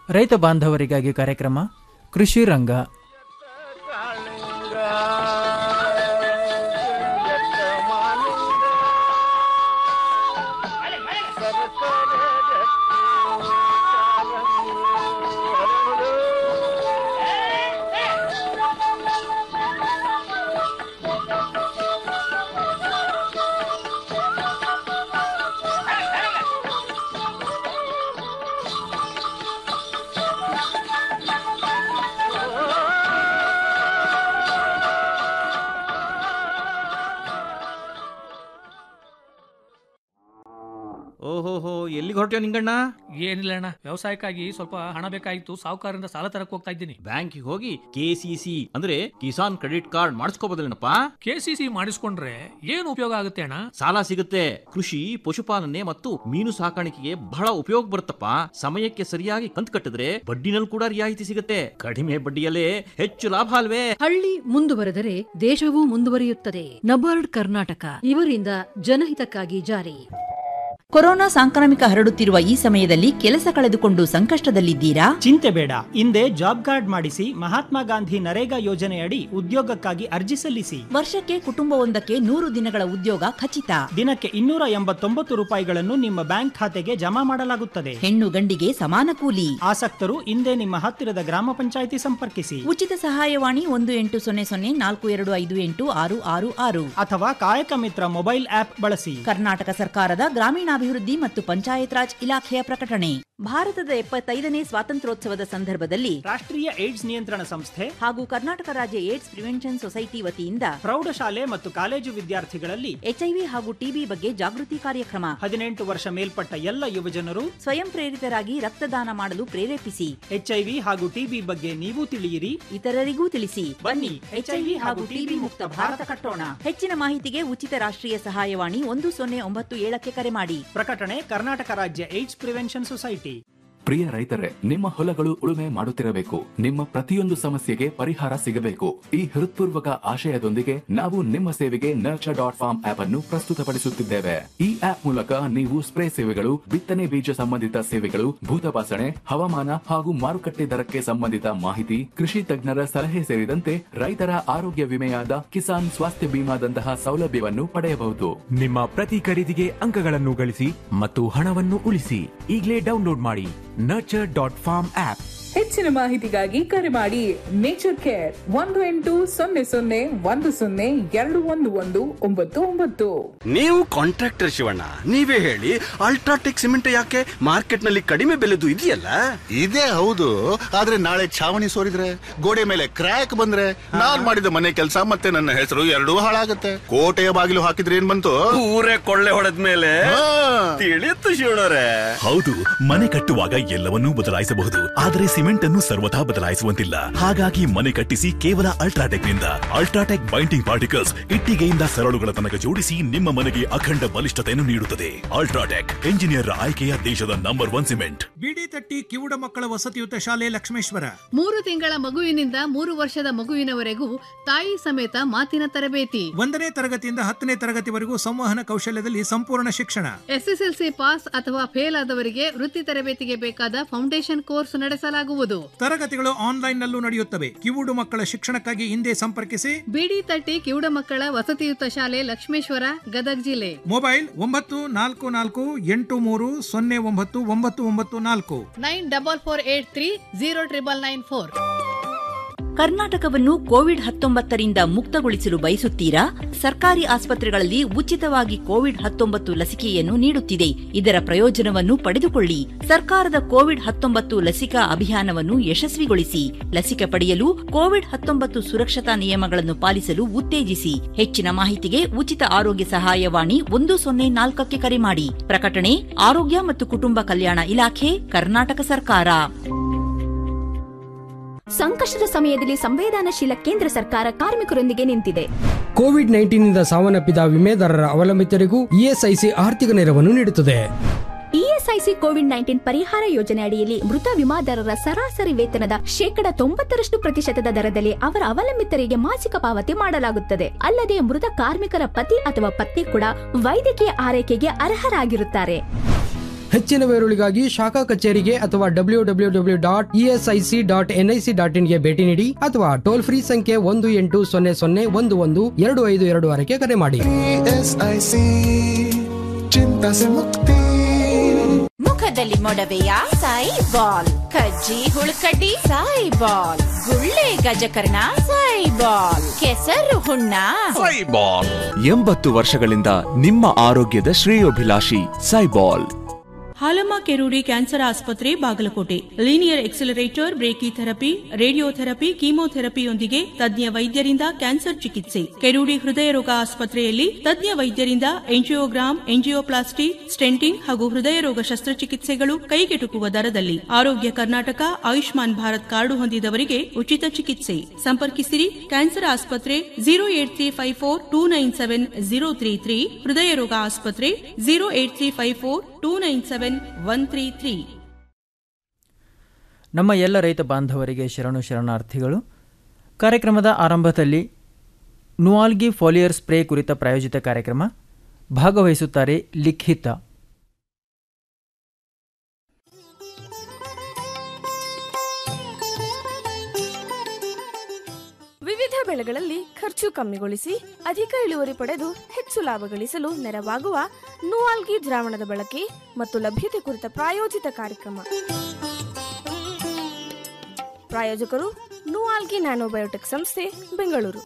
ರೈತ ಬಾಂಧವರಿಗಾಗಿ ಕಾರ್ಯಕ್ರಮ ಕೃಷಿ ರಂಗ ಓಹೋಹೋ ಎಲ್ಲಿಗೆ ಹೊರಟ್ಯೋ ನಿಂಗಣ್ಣ ಏನಿಲ್ಲ ಅಣ್ಣ ವ್ಯವಸಾಯಕ್ಕಾಗಿ ಸ್ವಲ್ಪ ಹಣ ಬೇಕಾಗಿತ್ತು ಸಾಹುಕಾರರಿಂದ ಸಾಲ ತರಕ್ ಹೋಗ್ತಾ ಇದ್ದೀನಿ ಬ್ಯಾಂಕಿಗೆ ಹೋಗಿ ಕೆ ಸಿ ಸಿ ಅಂದ್ರೆ ಕಿಸಾನ್ ಕ್ರೆಡಿಟ್ ಕಾರ್ಡ್ ಮಾಡಿಸ್ಕೋಬೋದಲ್ಲೇನಪ್ಪ ಕೆ ಸಿ ಸಿ ಮಾಡಿಸ್ಕೊಂಡ್ರೆ ಏನು ಉಪಯೋಗ ಆಗುತ್ತೆ ಅಣ್ಣ ಸಾಲ ಸಿಗುತ್ತೆ ಕೃಷಿ ಪಶುಪಾಲನೆ ಮತ್ತು ಮೀನು ಸಾಕಾಣಿಕೆಗೆ ಬಹಳ ಉಪಯೋಗ ಬರುತ್ತಪ್ಪ ಸಮಯಕ್ಕೆ ಸರಿಯಾಗಿ ಕಂತು ಕಟ್ಟಿದ್ರೆ ಬಡ್ಡಿನಲ್ಲಿ ಕೂಡ ರಿಯಾಯಿತಿ ಸಿಗುತ್ತೆ ಕಡಿಮೆ ಬಡ್ಡಿಯಲ್ಲೇ ಹೆಚ್ಚು ಲಾಭ ಅಲ್ವೇ ಹಳ್ಳಿ ಮುಂದುವರೆದರೆ ದೇಶವೂ ಮುಂದುವರಿಯುತ್ತದೆ ನಬಾರ್ಡ್ ಕರ್ನಾಟಕ ಇವರಿಂದ ಜನಹಿತಕ್ಕಾಗಿ ಜಾರಿ ಕೊರೋನಾ ಸಾಂಕ್ರಾಮಿಕ ಹರಡುತ್ತಿರುವ ಈ ಸಮಯದಲ್ಲಿ ಕೆಲಸ ಕಳೆದುಕೊಂಡು ಸಂಕಷ್ಟದಲ್ಲಿದ್ದೀರಾ ಚಿಂತೆ ಬೇಡ ಹಿಂದೆ ಜಾಬ್ ಕಾರ್ಡ್ ಮಾಡಿಸಿ ಮಹಾತ್ಮ ಗಾಂಧಿ ನರೇಗಾ ಯೋಜನೆಯಡಿ ಉದ್ಯೋಗಕ್ಕಾಗಿ ಅರ್ಜಿ ಸಲ್ಲಿಸಿ ವರ್ಷಕ್ಕೆ ಕುಟುಂಬವೊಂದಕ್ಕೆ ನೂರು ದಿನಗಳ ಉದ್ಯೋಗ ಖಚಿತ ದಿನಕ್ಕೆ ಇನ್ನೂರ ಎಂಬತ್ತೊಂಬತ್ತು ರೂಪಾಯಿಗಳನ್ನು ನಿಮ್ಮ ಬ್ಯಾಂಕ್ ಖಾತೆಗೆ ಜಮಾ ಮಾಡಲಾಗುತ್ತದೆ ಹೆಣ್ಣು ಗಂಡಿಗೆ ಸಮಾನ ಕೂಲಿ ಆಸಕ್ತರು ಹಿಂದೆ ನಿಮ್ಮ ಹತ್ತಿರದ ಗ್ರಾಮ ಪಂಚಾಯಿತಿ ಸಂಪರ್ಕಿಸಿ ಉಚಿತ ಸಹಾಯವಾಣಿ ಒಂದು ಎಂಟು ಸೊನ್ನೆ ಸೊನ್ನೆ ನಾಲ್ಕು ಎರಡು ಐದು ಎಂಟು ಆರು ಆರು ಆರು ಅಥವಾ ಕಾಯಕ ಮಿತ್ರ ಮೊಬೈಲ್ ಆಪ್ ಬಳಸಿ ಕರ್ನಾಟಕ ಸರ್ಕಾರದ ಗ್ರಾಮೀಣಾಭಿವೃದ್ಧಿ ಮತ್ತು ಪಂಚಾಯತ್ ರಾಜ್ ಇಲಾಖೆಯ ಪ್ರಕಟಣೆ ಭಾರತದ ಎಪ್ಪತ್ತೈದನೇ ಸ್ವಾತಂತ್ರ್ಯೋತ್ಸವದ ಸಂದರ್ಭದಲ್ಲಿ ರಾಷ್ಟ್ರೀಯ ಏಡ್ಸ್ ನಿಯಂತ್ರಣ ಸಂಸ್ಥೆ ಹಾಗೂ ಕರ್ನಾಟಕ ರಾಜ್ಯ ಏಡ್ಸ್ ಪ್ರಿವೆನ್ಷನ್ ಸೊಸೈಟಿ ವತಿಯಿಂದ ಪ್ರೌಢಶಾಲೆ ಮತ್ತು ಕಾಲೇಜು ವಿದ್ಯಾರ್ಥಿಗಳಲ್ಲಿ ಎಚ್ಐವಿ ಹಾಗೂ ಟಿಬಿ ಬಗ್ಗೆ ಜಾಗೃತಿ ಕಾರ್ಯಕ್ರಮ ಹದಿನೆಂಟು ವರ್ಷ ಮೇಲ್ಪಟ್ಟ ಎಲ್ಲ ಯುವಜನರು ಸ್ವಯಂ ಪ್ರೇರಿತರಾಗಿ ರಕ್ತದಾನ ಮಾಡಲು ಪ್ರೇರೇಪಿಸಿ ಎಚ್ಐವಿ ಹಾಗೂ ಟಿಬಿ ಬಗ್ಗೆ ನೀವು ತಿಳಿಯಿರಿ ಇತರರಿಗೂ ತಿಳಿಸಿ ಬನ್ನಿ ಎಚ್ಐವಿ ಹಾಗೂ ಟಿಬಿ ಮುಕ್ತ ಭಾರತ ಕಟ್ಟೋಣ ಹೆಚ್ಚಿನ ಮಾಹಿತಿಗೆ ಉಚಿತ ರಾಷ್ಟ್ರೀಯ ಸಹಾಯವಾಣಿ ಒಂದು ಸೊನ್ನೆ ಒಂಬತ್ತು ಏಳಕ್ಕೆ ಕರೆ ಮಾಡಿ ಪ್ರಕಟಣೆ ಕರ್ನಾಟಕ ರಾಜ್ಯ ಏಡ್ಸ್ ಪ್ರಿವೆನ್ಷನ್ ಸೊಸೈಟಿ ಪ್ರಿಯ ರೈತರೇ ನಿಮ್ಮ ಹೊಲಗಳು ಉಳುಮೆ ಮಾಡುತ್ತಿರಬೇಕು ನಿಮ್ಮ ಪ್ರತಿಯೊಂದು ಸಮಸ್ಯೆಗೆ ಪರಿಹಾರ ಸಿಗಬೇಕು ಈ ಹೃತ್ಪೂರ್ವಕ ಆಶಯದೊಂದಿಗೆ ನಾವು ನಿಮ್ಮ ಸೇವೆಗೆ ನರ್ಚರ್ ಡಾಟ್ ಫಾರ್ಮ್ ಆಪ್ ಅನ್ನು ಪ್ರಸ್ತುತಪಡಿಸುತ್ತಿದ್ದೇವೆ ಈ ಆಪ್ ಮೂಲಕ ನೀವು ಸ್ಪ್ರೇ ಸೇವೆಗಳು ಬಿತ್ತನೆ ಬೀಜ ಸಂಬಂಧಿತ ಸೇವೆಗಳು ಭೂತಪಾಸಣೆ ಹವಾಮಾನ ಹಾಗೂ ಮಾರುಕಟ್ಟೆ ದರಕ್ಕೆ ಸಂಬಂಧಿತ ಮಾಹಿತಿ ಕೃಷಿ ತಜ್ಞರ ಸಲಹೆ ಸೇರಿದಂತೆ ರೈತರ ಆರೋಗ್ಯ ವಿಮೆಯಾದ ಕಿಸಾನ್ ಸ್ವಾಸ್ಥ್ಯ ಬಿಮಾದಂತಹ ಸೌಲಭ್ಯವನ್ನು ಪಡೆಯಬಹುದು ನಿಮ್ಮ ಪ್ರತಿ ಖರೀದಿಗೆ ಅಂಕಗಳನ್ನು ಗಳಿಸಿ ಮತ್ತು ಹಣವನ್ನು ಉಳಿಸಿ ಈಗಲೇ ಡೌನ್ಲೋಡ್ ಮಾಡಿ ನರ್ಚರ್ ಡಾಟ್ ಫಾರ್ಮ್ ಆಪ್ ಹೆಚ್ಚಿನ ಮಾಹಿತಿಗಾಗಿ ಕರೆ ಮಾಡಿ ನೇಚರ್ ಕೇರ್ ಒಂದು ಎಂಟು ಸೊನ್ನೆ ಸೊನ್ನೆ ಒಂದು ಸೊನ್ನೆ ಎರಡು ಒಂದು ಒಂದು ಒಂಬತ್ತು ಒಂಬತ್ತು ನೀವು ಕಾಂಟ್ರಾಕ್ಟರ್ ಶಿವಣ್ಣ ನೀವೇ ಹೇಳಿ ಅಲ್ಟ್ರಾಟೆಕ್ ಸಿಮೆಂಟ್ ಯಾಕೆ ಮಾರ್ಕೆಟ್ ನಲ್ಲಿ ಕಡಿಮೆ ಬೆಲೆದು ಇದೆಯಲ್ಲ ಇದೇ ಹೌದು ಆದ್ರೆ ನಾಳೆ ಛಾವಣಿ ಸೋರಿದ್ರೆ ಗೋಡೆ ಮೇಲೆ ಕ್ರ್ಯಾಕ್ ಬಂದ್ರೆ ನಾನ್ ಮಾಡಿದ ಮನೆ ಕೆಲಸ ಮತ್ತೆ ನನ್ನ ಹೆಸರು ಎರಡೂ ಹಾಳಾಗತ್ತೆ ಕೋಟೆಯ ಬಾಗಿಲು ಹಾಕಿದ್ರೆ ಏನ್ ಬಂತು ಊರೇ ಕೊಳ್ಳೆ ಹೊಡೆದ ಮೇಲೆ ತಿಳಿಯುತ್ತು ಶಿವಣ್ಣರೇ ಹೌದು ಮನೆ ಕಟ್ಟುವಾಗ ಎಲ್ಲವನ್ನೂ ಬದಲಾಯಿಸಬಹುದು ಆದರೆ ಸಿಮೆಂಟ್ ಅನ್ನು ಸರ್ವಥಾ ಬದಲಾಯಿಸುವಂತಿಲ್ಲ ಹಾಗಾಗಿ ಮನೆ ಕಟ್ಟಿಸಿ ಕೇವಲ ಅಲ್ಟ್ರಾಟೆಕ್ ನಿಂದ ಅಲ್ಟ್ರಾಟೆಕ್ ಬೈಂಡಿಂಗ್ ಪಾರ್ಟಿಕಲ್ಸ್ ಇಟ್ಟಿಗೆಯಿಂದ ಸರಳುಗಳ ತನಕ ಜೋಡಿಸಿ ನಿಮ್ಮ ಮನೆಗೆ ಅಖಂಡ ಬಲಿಷ್ಠತೆಯನ್ನು ನೀಡುತ್ತದೆ ಅಲ್ಟ್ರಾಟೆಕ್ ಎಂಜಿನಿಯರ್ ಆಯ್ಕೆಯ ದೇಶದ ನಂಬರ್ ಒನ್ ಸಿಮೆಂಟ್ ಬಿಡಿ ತಟ್ಟಿ ಕಿವುಡ ಮಕ್ಕಳ ವಸತಿಯುತ ಶಾಲೆ ಲಕ್ಷ್ಮೇಶ್ವರ ಮೂರು ತಿಂಗಳ ಮಗುವಿನಿಂದ ಮೂರು ವರ್ಷದ ಮಗುವಿನವರೆಗೂ ತಾಯಿ ಸಮೇತ ಮಾತಿನ ತರಬೇತಿ ಒಂದನೇ ತರಗತಿಯಿಂದ ಹತ್ತನೇ ತರಗತಿವರೆಗೂ ಸಂವಹನ ಕೌಶಲ್ಯದಲ್ಲಿ ಸಂಪೂರ್ಣ ಶಿಕ್ಷಣ ಎಸ್ಎಸ್ಎಲ್ಸಿ ಪಾಸ್ ಅಥವಾ ಫೇಲ್ ಆದವರಿಗೆ ವೃತ್ತಿ ತರಬೇತಿಗೆ ಬೇಕಾದ ಫೌಂಡೇಶನ್ ಕೋರ್ಸ್ ನಡೆಸಲಾಗುವುದು ತರಗತಿಗಳು ಆನ್ಲೈನ್ ನಲ್ಲೂ ನಡೆಯುತ್ತವೆ ಕಿವುಡು ಮಕ್ಕಳ ಶಿಕ್ಷಣಕ್ಕಾಗಿ ಹಿಂದೆ ಸಂಪರ್ಕಿಸಿ ಬಿಡಿ ತಟ್ಟಿ ಕಿವುಡ ಮಕ್ಕಳ ವಸತಿಯುತ ಶಾಲೆ ಲಕ್ಷ್ಮೇಶ್ವರ ಗದಗ ಜಿಲ್ಲೆ ಮೊಬೈಲ್ ಒಂಬತ್ತು ನಾಲ್ಕು ನಾಲ್ಕು ಎಂಟು ಮೂರು ಸೊನ್ನೆ ಒಂಬತ್ತು ಒಂಬತ್ತು ಒಂಬತ್ತು ನಾಲ್ಕು nine double four eight three zero triple nine four ಕರ್ನಾಟಕವನ್ನು ಕೋವಿಡ್ ಹತ್ತೊಂಬತ್ತರಿಂದ ಮುಕ್ತಗೊಳಿಸಲು ಬಯಸುತ್ತೀರಾ ಸರ್ಕಾರಿ ಆಸ್ಪತ್ರೆಗಳಲ್ಲಿ ಉಚಿತವಾಗಿ ಕೋವಿಡ್ ಹತ್ತೊಂಬತ್ತು ಲಸಿಕೆಯನ್ನು ನೀಡುತ್ತಿದೆ ಇದರ ಪ್ರಯೋಜನವನ್ನು ಪಡೆದುಕೊಳ್ಳಿ ಸರ್ಕಾರದ ಕೋವಿಡ್ ಹತ್ತೊಂಬತ್ತು ಲಸಿಕಾ ಅಭಿಯಾನವನ್ನು ಯಶಸ್ವಿಗೊಳಿಸಿ ಲಸಿಕೆ ಪಡೆಯಲು ಕೋವಿಡ್ ಹತ್ತೊಂಬತ್ತು ಸುರಕ್ಷತಾ ನಿಯಮಗಳನ್ನು ಪಾಲಿಸಲು ಉತ್ತೇಜಿಸಿ ಹೆಚ್ಚಿನ ಮಾಹಿತಿಗೆ ಉಚಿತ ಆರೋಗ್ಯ ಸಹಾಯವಾಣಿ ಒಂದು ಸೊನ್ನೆ ನಾಲ್ಕಕ್ಕೆ ಕರೆ ಮಾಡಿ ಪ್ರಕಟಣೆ ಆರೋಗ್ಯ ಮತ್ತು ಕುಟುಂಬ ಕಲ್ಯಾಣ ಇಲಾಖೆ ಕರ್ನಾಟಕ ಸರ್ಕಾರ ಸಂಕಷ್ಟದ ಸಮಯದಲ್ಲಿ ಸಂವೇದನಾಶೀಲ ಕೇಂದ್ರ ಸರ್ಕಾರ ಕಾರ್ಮಿಕರೊಂದಿಗೆ ನಿಂತಿದೆ ಕೋವಿಡ್ ನೈನ್ಟೀನ್ನಿಂದ ಸಾವನ್ನಪ್ಪಿದ ವಿಮೆದಾರರ ಅವಲಂಬಿತರಿಗೂ ಇಎಸ್ಐಸಿ ಆರ್ಥಿಕ ನೆರವನ್ನು ನೀಡುತ್ತದೆ ಇಎಸ್ಐಸಿ ಕೋವಿಡ್ ನೈನ್ಟೀನ್ ಪರಿಹಾರ ಯೋಜನೆ ಅಡಿಯಲ್ಲಿ ಮೃತ ವಿಮಾದಾರರ ಸರಾಸರಿ ವೇತನದ ಶೇಕಡ ತೊಂಬತ್ತರಷ್ಟು ಪ್ರತಿಶತದ ದರದಲ್ಲಿ ಅವರ ಅವಲಂಬಿತರಿಗೆ ಮಾಸಿಕ ಪಾವತಿ ಮಾಡಲಾಗುತ್ತದೆ ಅಲ್ಲದೆ ಮೃತ ಕಾರ್ಮಿಕರ ಪತಿ ಅಥವಾ ಪತ್ನಿ ಕೂಡ ವೈದ್ಯಕೀಯ ಆರೈಕೆಗೆ ಅರ್ಹರಾಗಿರುತ್ತಾರೆ ಹೆಚ್ಚಿನ ವಿವರಗಳಿಗಾಗಿ ಶಾಖಾ ಕಚೇರಿಗೆ ಅಥವಾ W W W dot ESIC dot NIC dot ಇನ್ಗೆ ಭೇಟಿ ನೀಡಿ ಅಥವಾ ಟೋಲ್ ಫ್ರೀ ಸಂಖ್ಯೆ ಒಂದು ಎಂಟು ಸೊನ್ನೆ ಸೊನ್ನೆ ಒಂದು ಒಂದು ಎರಡು ಐದು ಎರಡು ಆರಕ್ಕೆ ಕರೆ ಮಾಡಿ ಎಸ್ಐಸಿ ಚಿಂತಾ ಸೆ ಮುಕ್ತಿ ಮುಖದಲ್ಲಿ ಮೊಡವೆಯ ಸಾಯಿ ಬಾಲ್ ಕಜ್ಜಿ ಹುಳುಕಡ್ಡಿ ಸಾಯಿ ಬಾಲ್ ಗುಳ್ಳೆ ಗಜಕರ್ಣ ಸಾಯಿ ಬಾಲ್ ಕೆಸರು ಹುಣ್ಣ ಸೈಬಾಲ್ ಎಂಬತ್ತು ವರ್ಷಗಳಿಂದ ನಿಮ್ಮ ಆರೋಗ್ಯದ ಶ್ರೇಯೋಭಿಲಾಷಿ ಸೈಬಾಲ್ ಹಾಲಮ್ಮ ಕೆರೂಡಿ ಕ್ಯಾನ್ಸರ್ ಆಸ್ಪತ್ರೆ Bagalkot linear accelerator brachytherapy radiotherapy ಕೀಮೋಥೆರಪಿಯೊಂದಿಗೆ ತಜ್ಞ ವೈದ್ಯರಿಂದ ಕ್ಯಾನ್ಸರ್ ಚಿಕಿತ್ಸೆ ಕೆರೂಡಿ ಹೃದಯ ರೋಗ ಆಸ್ಪತ್ರೆಯಲ್ಲಿ ತಜ್ಞ ವೈದ್ಯರಿಂದ ಎಂಜಿಯೋಗ್ರಾಮ್ ಎಂಜಿಯೋಪ್ಲಾಸ್ಟಿ ಸ್ಟೆಂಟಿಂಗ್ ಹಾಗೂ ಹೃದಯ ರೋಗ ಶಸ್ತ್ರಚಿಕಿತ್ಸೆಗಳು ಕೈಗೆಟುಕುವ ದರದಲ್ಲಿ ಆರೋಗ್ಯ ಕರ್ನಾಟಕ ಆಯುಷ್ಮಾನ್ ಭಾರತ್ ಕಾರ್ಡು ಹೊಂದಿದವರಿಗೆ ಉಚಿತ ಚಿಕಿತ್ಸೆ ಸಂಪರ್ಕಿಸಿರಿ ಕ್ಯಾನ್ಸರ್ ಆಸ್ಪತ್ರೆ zero eight three five four two nine seven zero three three ಹೃದಯ ರೋಗ ಆಸ್ಪತ್ರೆ zero eight three five four two nine seven one three three ನಮ್ಮ ಎಲ್ಲ ರೈತ ಬಾಂಧವರಿಗೆ ಶರಣು ಶರಣಾರ್ಥಿಗಳು ಕಾರ್ಯಕ್ರಮದ ಆರಂಭದಲ್ಲಿ ನುವಾಲ್ಗಿ ಫಾಲಿಯರ್ ಸ್ಪ್ರೇ ಕುರಿತ ಪ್ರಾಯೋಜಿತ ಕಾರ್ಯಕ್ರಮ ಭಾಗವಹಿಸುತ್ತಾರೆ ಲಿಖಿತ ವಿವಿಧ ಬೆಳೆಗಳಲ್ಲಿ ಖರ್ಚು ಕಮ್ಮಿಗೊಳಿಸಿ ಅಧಿಕ ಇಳುವರಿ ಪಡೆದು ಹೆಚ್ಚು ಲಾಭ ಗಳಿಸಲು ನೆರವಾಗುವ ನೂವಾಲ್ಗಿ ದ್ರಾವಣದ ಬಳಕೆ ಮತ್ತು ಲಭ್ಯತೆ ಕುರಿತ ಪ್ರಾಯೋಜಿತ ಕಾರ್ಯಕ್ರಮ ಪ್ರಾಯೋಜಕರು ನೂವಾಲ್ಗಿ ನ್ಯಾನೋಬಯೋಟೆಕ್ ಸಂಸ್ಥೆ ಬೆಂಗಳೂರು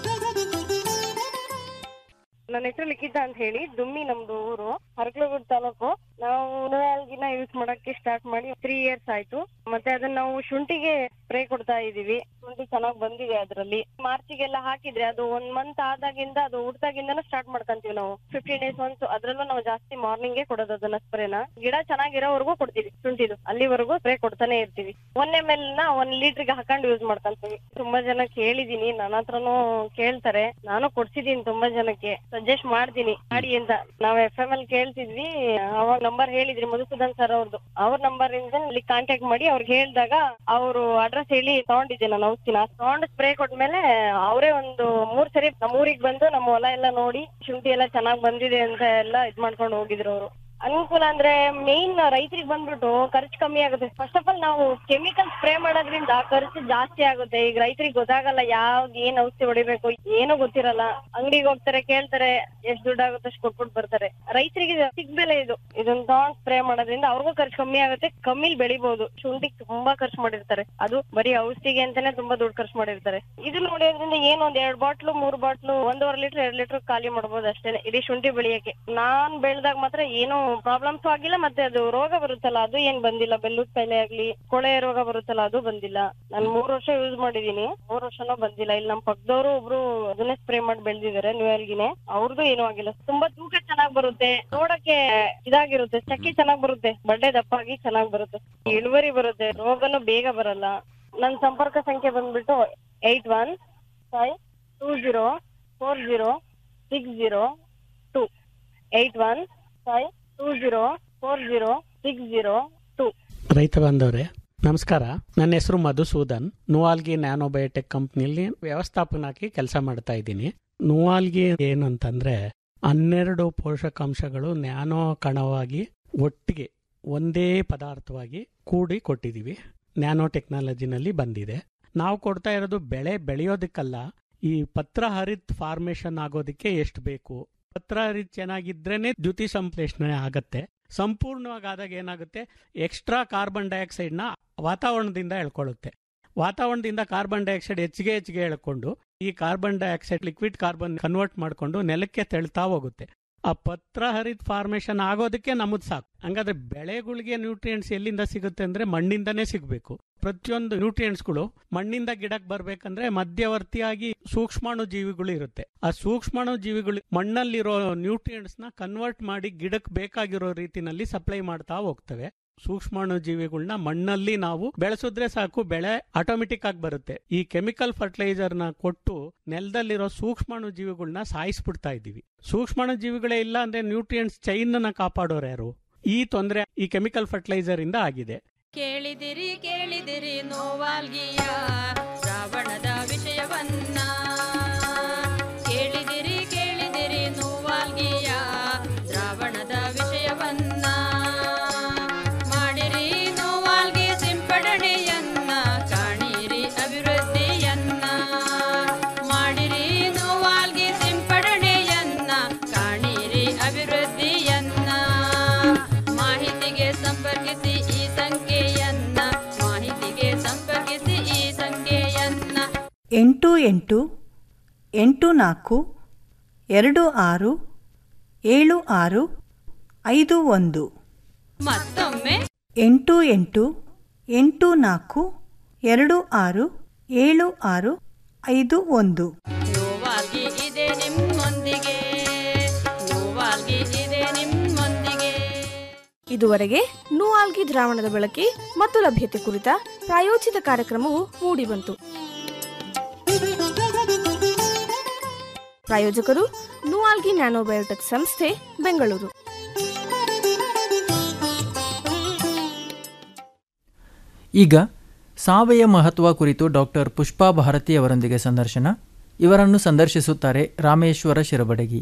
ನನ್ನ ಹೆಸರು ಲಿಖಿತ ಅಂತ ಹೇಳಿ ದುಮ್ಮಿ ನಮ್ದು ಊರು ಹರಕಲಗೂಡು ತಾಲೂಕು ನಾವು ನುವಾಲ್ಗಿನ ಯೂಸ್ ಮಾಡಕ್ಕೆ ಸ್ಟಾರ್ಟ್ ಮಾಡಿ ತ್ರೀ ಇಯರ್ಸ್ ಆಯ್ತು ಮತ್ತೆ ಅದನ್ನ ನಾವು ಶುಂಠಿಗೆ ಸ್ಪ್ರೇ ಕೊಡ್ತಾ ಇದೀವಿ ಶುಂಠಿ ಚೆನ್ನಾಗಿ ಬಂದಿದೆ ಅದರಲ್ಲಿ ಮಾರ್ಚಿಗೆಲ್ಲ ಹಾಕಿದ್ರೆ ಅದು ಒಂದ್ ಮಂತ್ ಆದಾಗಿಂದ ಅದು ಹುಡ್ದಾಗಿಂದನೂ ಸ್ಟಾರ್ಟ್ ಮಾಡ್ಕೊಂತೀವಿ ನಾವು ಫಿಫ್ಟೀನ್ ಡೇಸ್ ಒನ್ಸ್ ಅದ್ರಲ್ಲೂ ನಾವು ಜಾಸ್ತಿ ಮಾರ್ನಿಂಗ್ ಕೊಡೋದು ಅದನ್ನ ಸ್ಪ್ರೇನ ಗಿಡ ಚೆನ್ನಾಗಿರೋವರೆಗೂ ಕೊಡ್ತೀವಿ ಶುಂಠಿದು ಅಲ್ಲಿವರೆಗೂ ಸ್ಪ್ರೇ ಕೊಡ್ತಾನೆ ಇರ್ತೀವಿ ಒನ್ ಎಮ್ ಎಲ್ ನ ಒಂದ್ ಲೀಟರ್ಗೆ ಹಾಕೊಂಡು ಯೂಸ್ ಮಾಡ್ಕೊಂತೀವಿ ತುಂಬಾ ಜನ ಕೇಳಿದೀನಿ ನನ್ನ ಹತ್ರನೂ ಕೇಳ್ತಾರೆ ನಾನು ಕೊಡ್ಸಿದೀನಿ ತುಂಬಾ ಜನಕ್ಕೆ ಸಜೆಸ್ಟ್ ಮಾಡ್ತೀನಿ ಮಾಡಿ ಅಂತ ನಾವ್ ಎಫ್ ಎಂ ಎಲ್ ಕೇಳ್ತಿದ್ವಿ ಅವಾಗ ನಂಬರ್ ಹೇಳಿದ್ರಿ ಮಧುಸೂದನ್ ಸರ್ ಅವ್ರದ್ದು ಅವ್ರ ನಂಬರ್ ಇಂದ ಇಲ್ಲಿ ಕಾಂಟ್ಯಾಕ್ಟ್ ಮಾಡಿ ಅವ್ರಿಗೆ ಹೇಳಿದಾಗ ಅವರು ಅಡ್ರೆಸ್ ಹೇಳಿ ತಗೊಂಡಿದ್ದೆ ನಾನು ಔಷಧಿನ ತಗೊಂಡು ಸ್ಪ್ರೇ ಕೊಟ್ಮೇಲೆ ಅವರೇ ಒಂದು ಮೂರ್ ಸರಿ ನಮ್ಮ ಊರಿಗೆ ಬಂದು ನಮ್ಮ ಹೊಲ ಎಲ್ಲ ನೋಡಿ ಶುಂಠಿ ಎಲ್ಲ ಚೆನ್ನಾಗ್ ಬಂದಿದೆ ಅಂತ ಎಲ್ಲ ಇದ್ ಮಾಡ್ಕೊಂಡು ಹೋಗಿದ್ರು ಅವರು ಅನುಕೂಲ ಅಂದ್ರೆ ಮೇನ್ ರೈತರಿಗೆ ಬಂದ್ಬಿಟ್ಟು ಖರ್ಚು ಕಮ್ಮಿ ಆಗುತ್ತೆ ಫಸ್ಟ್ ಆಫ್ ಆಲ್ ನಾವು ಕೆಮಿಕಲ್ ಸ್ಪ್ರೇ ಮಾಡೋದ್ರಿಂದ ಖರ್ಚು ಜಾಸ್ತಿ ಆಗುತ್ತೆ ಈಗ ರೈತರಿಗೆ ಗೊತ್ತಾಗಲ್ಲ ಯಾವ್ದು ಏನ್ ಔಷಧಿ ಹೊಡಿಬೇಕು ಏನು ಗೊತ್ತಿರಲ್ಲ ಅಂಗಡಿಗೆ ಹೋಗ್ತಾರೆ ಕೇಳ್ತಾರೆ ಎಷ್ಟ್ ದುಡ್ಡು ಆಗುತ್ತೆ ಅಷ್ಟು ಕೊಟ್ಬಿಟ್ಟು ಬರ್ತಾರೆ ರೈತರಿಗೆ ಸಿಗ್ ಬೆಲೆ ಇದು ಇದನ್ನ ತಗೊಂಡ್ ಸ್ಪ್ರೇ ಮಾಡೋದ್ರಿಂದ ಅವ್ರಿಗೂ ಖರ್ಚು ಕಮ್ಮಿ ಆಗುತ್ತೆ ಕಮ್ಮಿಲ್ ಬೆಳಿಬಹುದು ಶುಂಠಿಗೆ ತುಂಬಾ ಖರ್ಚು ಮಾಡಿರ್ತಾರೆ ಅದು ಬರೀ ಔಷಧಿಗೆ ಅಂತಾನೆ ತುಂಬಾ ದುಡ್ಡು ಖರ್ಚು ಮಾಡಿರ್ತಾರೆ ಇದು ನೋಡೋದ್ರಿಂದ ಏನು ಒಂದ್ ಎರಡ್ ಬಾಟ್ಲು ಮೂರ್ ಬಾಟ್ಲು ಒಂದೂವರೆ ಲೀಟರ್ ಎರಡ್ ಲೀಟರ್ ಖಾಲಿ ಮಾಡ್ಬೋದು ಅಷ್ಟೇನೆ ಇಡೀ ಶುಂಠಿ ಬೆಳೆಯಕ್ಕೆ ನಾನ್ ಬೆಳ್ದಾಗ ಮಾತ್ರ ಏನು ಪ್ರಾಬ್ಲಮ್ಸ್ ಆಗಿಲ್ಲ ಮತ್ತೆ ಅದು ರೋಗ ಬರುತ್ತಲ್ಲ ಅದು ಏನ್ ಬಂದಿಲ್ಲ ಬೆಲ್ಲೂದ್ ಕಾಯಿಲೆ ಆಗ್ಲಿ ಕೊಳೆ ರೋಗ ಬರುತ್ತಲ್ಲ ಅದು ಬಂದಿಲ್ಲ ನಾನ್ ಮೂರ್ ವರ್ಷ ಯೂಸ್ ಮಾಡಿದೀನಿ ಮೂರ್ ವರ್ಷನೂ ಬಂದಿಲ್ಲ ಇಲ್ಲಿ ನಮ್ ಪಕ್ಕದವರು ಒಬ್ರು ಅದನ್ನೇ ಸ್ಪ್ರೇ ಮಾಡಿ ಬೆಳ್ದಿದ್ದಾರೆ ನ್ಯೂಯಲ್ಗಿನೇ ಅವ್ರದ್ದು ಏನೂ ಆಗಿಲ್ಲ ತುಂಬಾ ತೂಕ ಚೆನ್ನಾಗ್ ಬರುತ್ತೆ ನೋಡಕ್ಕೆ ಇದಾಗಿರುತ್ತೆ ಚಕ್ಕಿ ಚೆನ್ನಾಗ್ ಬರುತ್ತೆ ಬಡ್ಡೆ ದಪ್ಪಾಗಿ ಚೆನ್ನಾಗ್ ಬರುತ್ತೆ ಇಳುವರಿ ಬರುತ್ತೆ ರೋಗನು ಬೇಗ ಬರಲ್ಲ ನನ್ ಸಂಪರ್ಕ ಸಂಖ್ಯೆ ಬಂದ್ಬಿಟ್ಟು eight one five two zero four zero six zero two eight one five two zero four zero six zero two ರೈತ ಬಾಂಧವ್ರೆ ನಮಸ್ಕಾರ ನನ್ನ ಹೆಸರು ಮಧುಸೂದನ್ ನುವಾಲ್ಗಿ ನ್ಯಾನೋಬಯೋಟೆಕ್ ಕಂಪ್ನಿಯಲ್ಲಿ ವ್ಯವಸ್ಥಾಪನಾಗಿ ಕೆಲಸ ಮಾಡ್ತಾ ಇದ್ದೀನಿ ನುವಾಲ್ಗಿ ಏನು ಅಂತಂದ್ರೆ ಹನ್ನೆರಡು ಪೋಷಕಾಂಶಗಳು ನ್ಯಾನೋ ಕಣವಾಗಿ ಒಟ್ಟಿಗೆ ಒಂದೇ ಪದಾರ್ಥವಾಗಿ ಕೂಡಿ ಕೊಟ್ಟಿದ್ದೀವಿ ನ್ಯಾನೋ ಟೆಕ್ನಾಲಜಿನಲ್ಲಿ ಬಂದಿದೆ ನಾವು ಕೊಡ್ತಾ ಇರೋದು ಬೆಳೆ ಬೆಳೆಯೋದಕ್ಕಲ್ಲ ಈ ಪತ್ರ ಹರಿತ್ ಫಾರ್ಮೇಶನ್ ಆಗೋದಕ್ಕೆ ಎಷ್ಟು ಬೇಕು ಪತ್ರ ಹರಿತ್ ಚೆನ್ನಾಗಿದ್ರೇನೆ ದ್ಯುತಿ ಸಂಶ್ಲೇಷಣೆ ಆಗತ್ತೆ ಸಂಪೂರ್ಣವಾಗಿ ಆದಾಗ ಏನಾಗುತ್ತೆ ಎಕ್ಸ್ಟ್ರಾ ಕಾರ್ಬನ್ ಡೈಆಕ್ಸೈಡ್ ನ ವಾತಾವರಣದಿಂದ ಎಳ್ಕೊಳ್ಳುತ್ತೆ ವಾತಾವರಣದಿಂದ ಕಾರ್ಬನ್ ಡೈಆಕ್ಸೈಡ್ ಹೆಚ್ಚಿಗೆ ಹೆಚ್ಚಿಗೆ ಎಳ್ಕೊಂಡು ಈ carbon dioxide liquid carbon convert ಮಾಡ್ಕೊಂಡು ನೆಲಕ್ಕೆ ತೆಳ್ತಾ ಹೋಗುತ್ತೆ ಆ ಪತ್ರ ಹರಿತ್ ಫಾರ್ಮೇಶನ್ ಆಗೋದಕ್ಕೆ ನಮ್ಮದು ಸಾಕು ಹಂಗಾದ್ರೆ ಬೆಳೆಗಳಿಗೆ ನ್ಯೂಟ್ರಿಯೆಂಟ್ಸ್ ಎಲ್ಲಿಂದ ಸಿಗುತ್ತೆ ಅಂದ್ರೆ ಮಣ್ಣಿಂದನೇ ಸಿಗಬೇಕು ಪ್ರತಿಯೊಂದು ನ್ಯೂಟ್ರಿಯೆಂಟ್ಸ್ಗಳು ಮಣ್ಣಿಂದ ಗಿಡಕ್ಕೆ ಬರ್ಬೇಕಂದ್ರೆ ಮಧ್ಯವರ್ತಿಯಾಗಿ ಸೂಕ್ಷ್ಮಾಣು ಜೀವಿಗಳು ಇರುತ್ತೆ ಆ ಸೂಕ್ಷ್ಮಾಣು ಜೀವಿಗಳು ಮಣ್ಣಲ್ಲಿರೋ ನ್ಯೂಟ್ರಿಯೆಂಟ್ಸ್ ನ ಕನ್ವರ್ಟ್ ಮಾಡಿ ಗಿಡಕ್ಕೆ ಬೇಕಾಗಿರೋ ರೀತಿನಲ್ಲಿ ಸಪ್ಲೈ ಮಾಡ್ತಾ ಹೋಗ್ತವೆ ಸೂಕ್ಷ್ಮಾಣು ಜೀವಿಗಳನ್ನ ಮಣ್ಣಲ್ಲಿ ನಾವು ಬೆಳೆಸಿದ್ರೆ ಸಾಕು ಬೆಳೆ ಆಟೋಮೆಟಿಕ್ ಆಗಿ ಬರುತ್ತೆ ಈ ಕೆಮಿಕಲ್ ಫರ್ಟಿಲೈಸರ್ ನ ಕೊಟ್ಟು ನೆಲದಲ್ಲಿರೋ ಸೂಕ್ಷ್ಮಾಣು ಜೀವಿಗಳನ್ನ ಸಾಯಿಸ್ಬಿಡ್ತಾ ಇದ್ದೀವಿ ಸೂಕ್ಷ್ಮಾಣು ಜೀವಿಗಳೇ ಇಲ್ಲ ಅಂದ್ರೆ ನ್ಯೂಟ್ರಿಯೆಂಟ್ಸ್ ಚೈನ್ ನ ಕಾಪಾಡೋರು ಯಾರು ಈ ತೊಂದರೆ ಈ ಕೆಮಿಕಲ್ ಫರ್ಟಿಲೈಸರ್ ಇಂದ ಆಗಿದೆ ಕೇಳಿದಿರಿ ಕೇಳಿದಿರಿ ನೋವಾಲ್ಗಿಯ ಶ್ರಾವಣದ ವಿಷಯವನ್ನ ಕೇಳಿದಿರಿ ಕೇಳಿದಿರಿ ನೋವಾಲ್ಗಿಯ ಶ್ರಾವಣದ ವಿಷಯವನ್ನ ಎಂಟು ಎಂಟು ಎಂಟು ನಾಲ್ಕು ಎರಡು ಆರು ಏಳು ಆರು ಐದು ಒಂದು ಮತ್ತೊಮ್ಮೆ ಎಂಟು ಎಂಟು ಎಂಟು ನಾಲ್ಕು ಎರಡು ಆರು ಏಳು ಆರು ಐದು ಒಂದು ನೋವಾಗಿ ಇದೆ ನಿಮ್ಮೊಂದಿಗೆ ನೋವಾಗಿ ಇದೆ ನಿಮ್ಮೊಂದಿಗೆ ಇದುವರೆಗೆ ನೂಆಲ್ಗಿ ದ್ರಾವಣದ ಬಳಕೆ ಮತ್ತು ಲಭ್ಯತೆ ಕುರಿತ ಪ್ರಾಯೋಜಿತ ಕಾರ್ಯಕ್ರಮವು ಮೂಡಿಬಂತು ಪ್ರಾಯೋಜಕರು ನೂಆಲ್ಗಿ ನ್ಯಾನೋಬಯೋಟೆಕ್ ಸಂಸ್ಥೆ ಬೆಂಗಳೂರು ಈಗ ಸಾವೆಯ ಮಹತ್ವ ಕುರಿತು ಡಾಕ್ಟರ್ ಪುಷ್ಪಾ ಭಾರತಿ ಅವರೊಂದಿಗೆ ಸಂದರ್ಶನ ಇವರನ್ನು ಸಂದರ್ಶಿಸುತ್ತಾರೆ ರಾಮೇಶ್ವರ ಶಿರಬಡಗಿ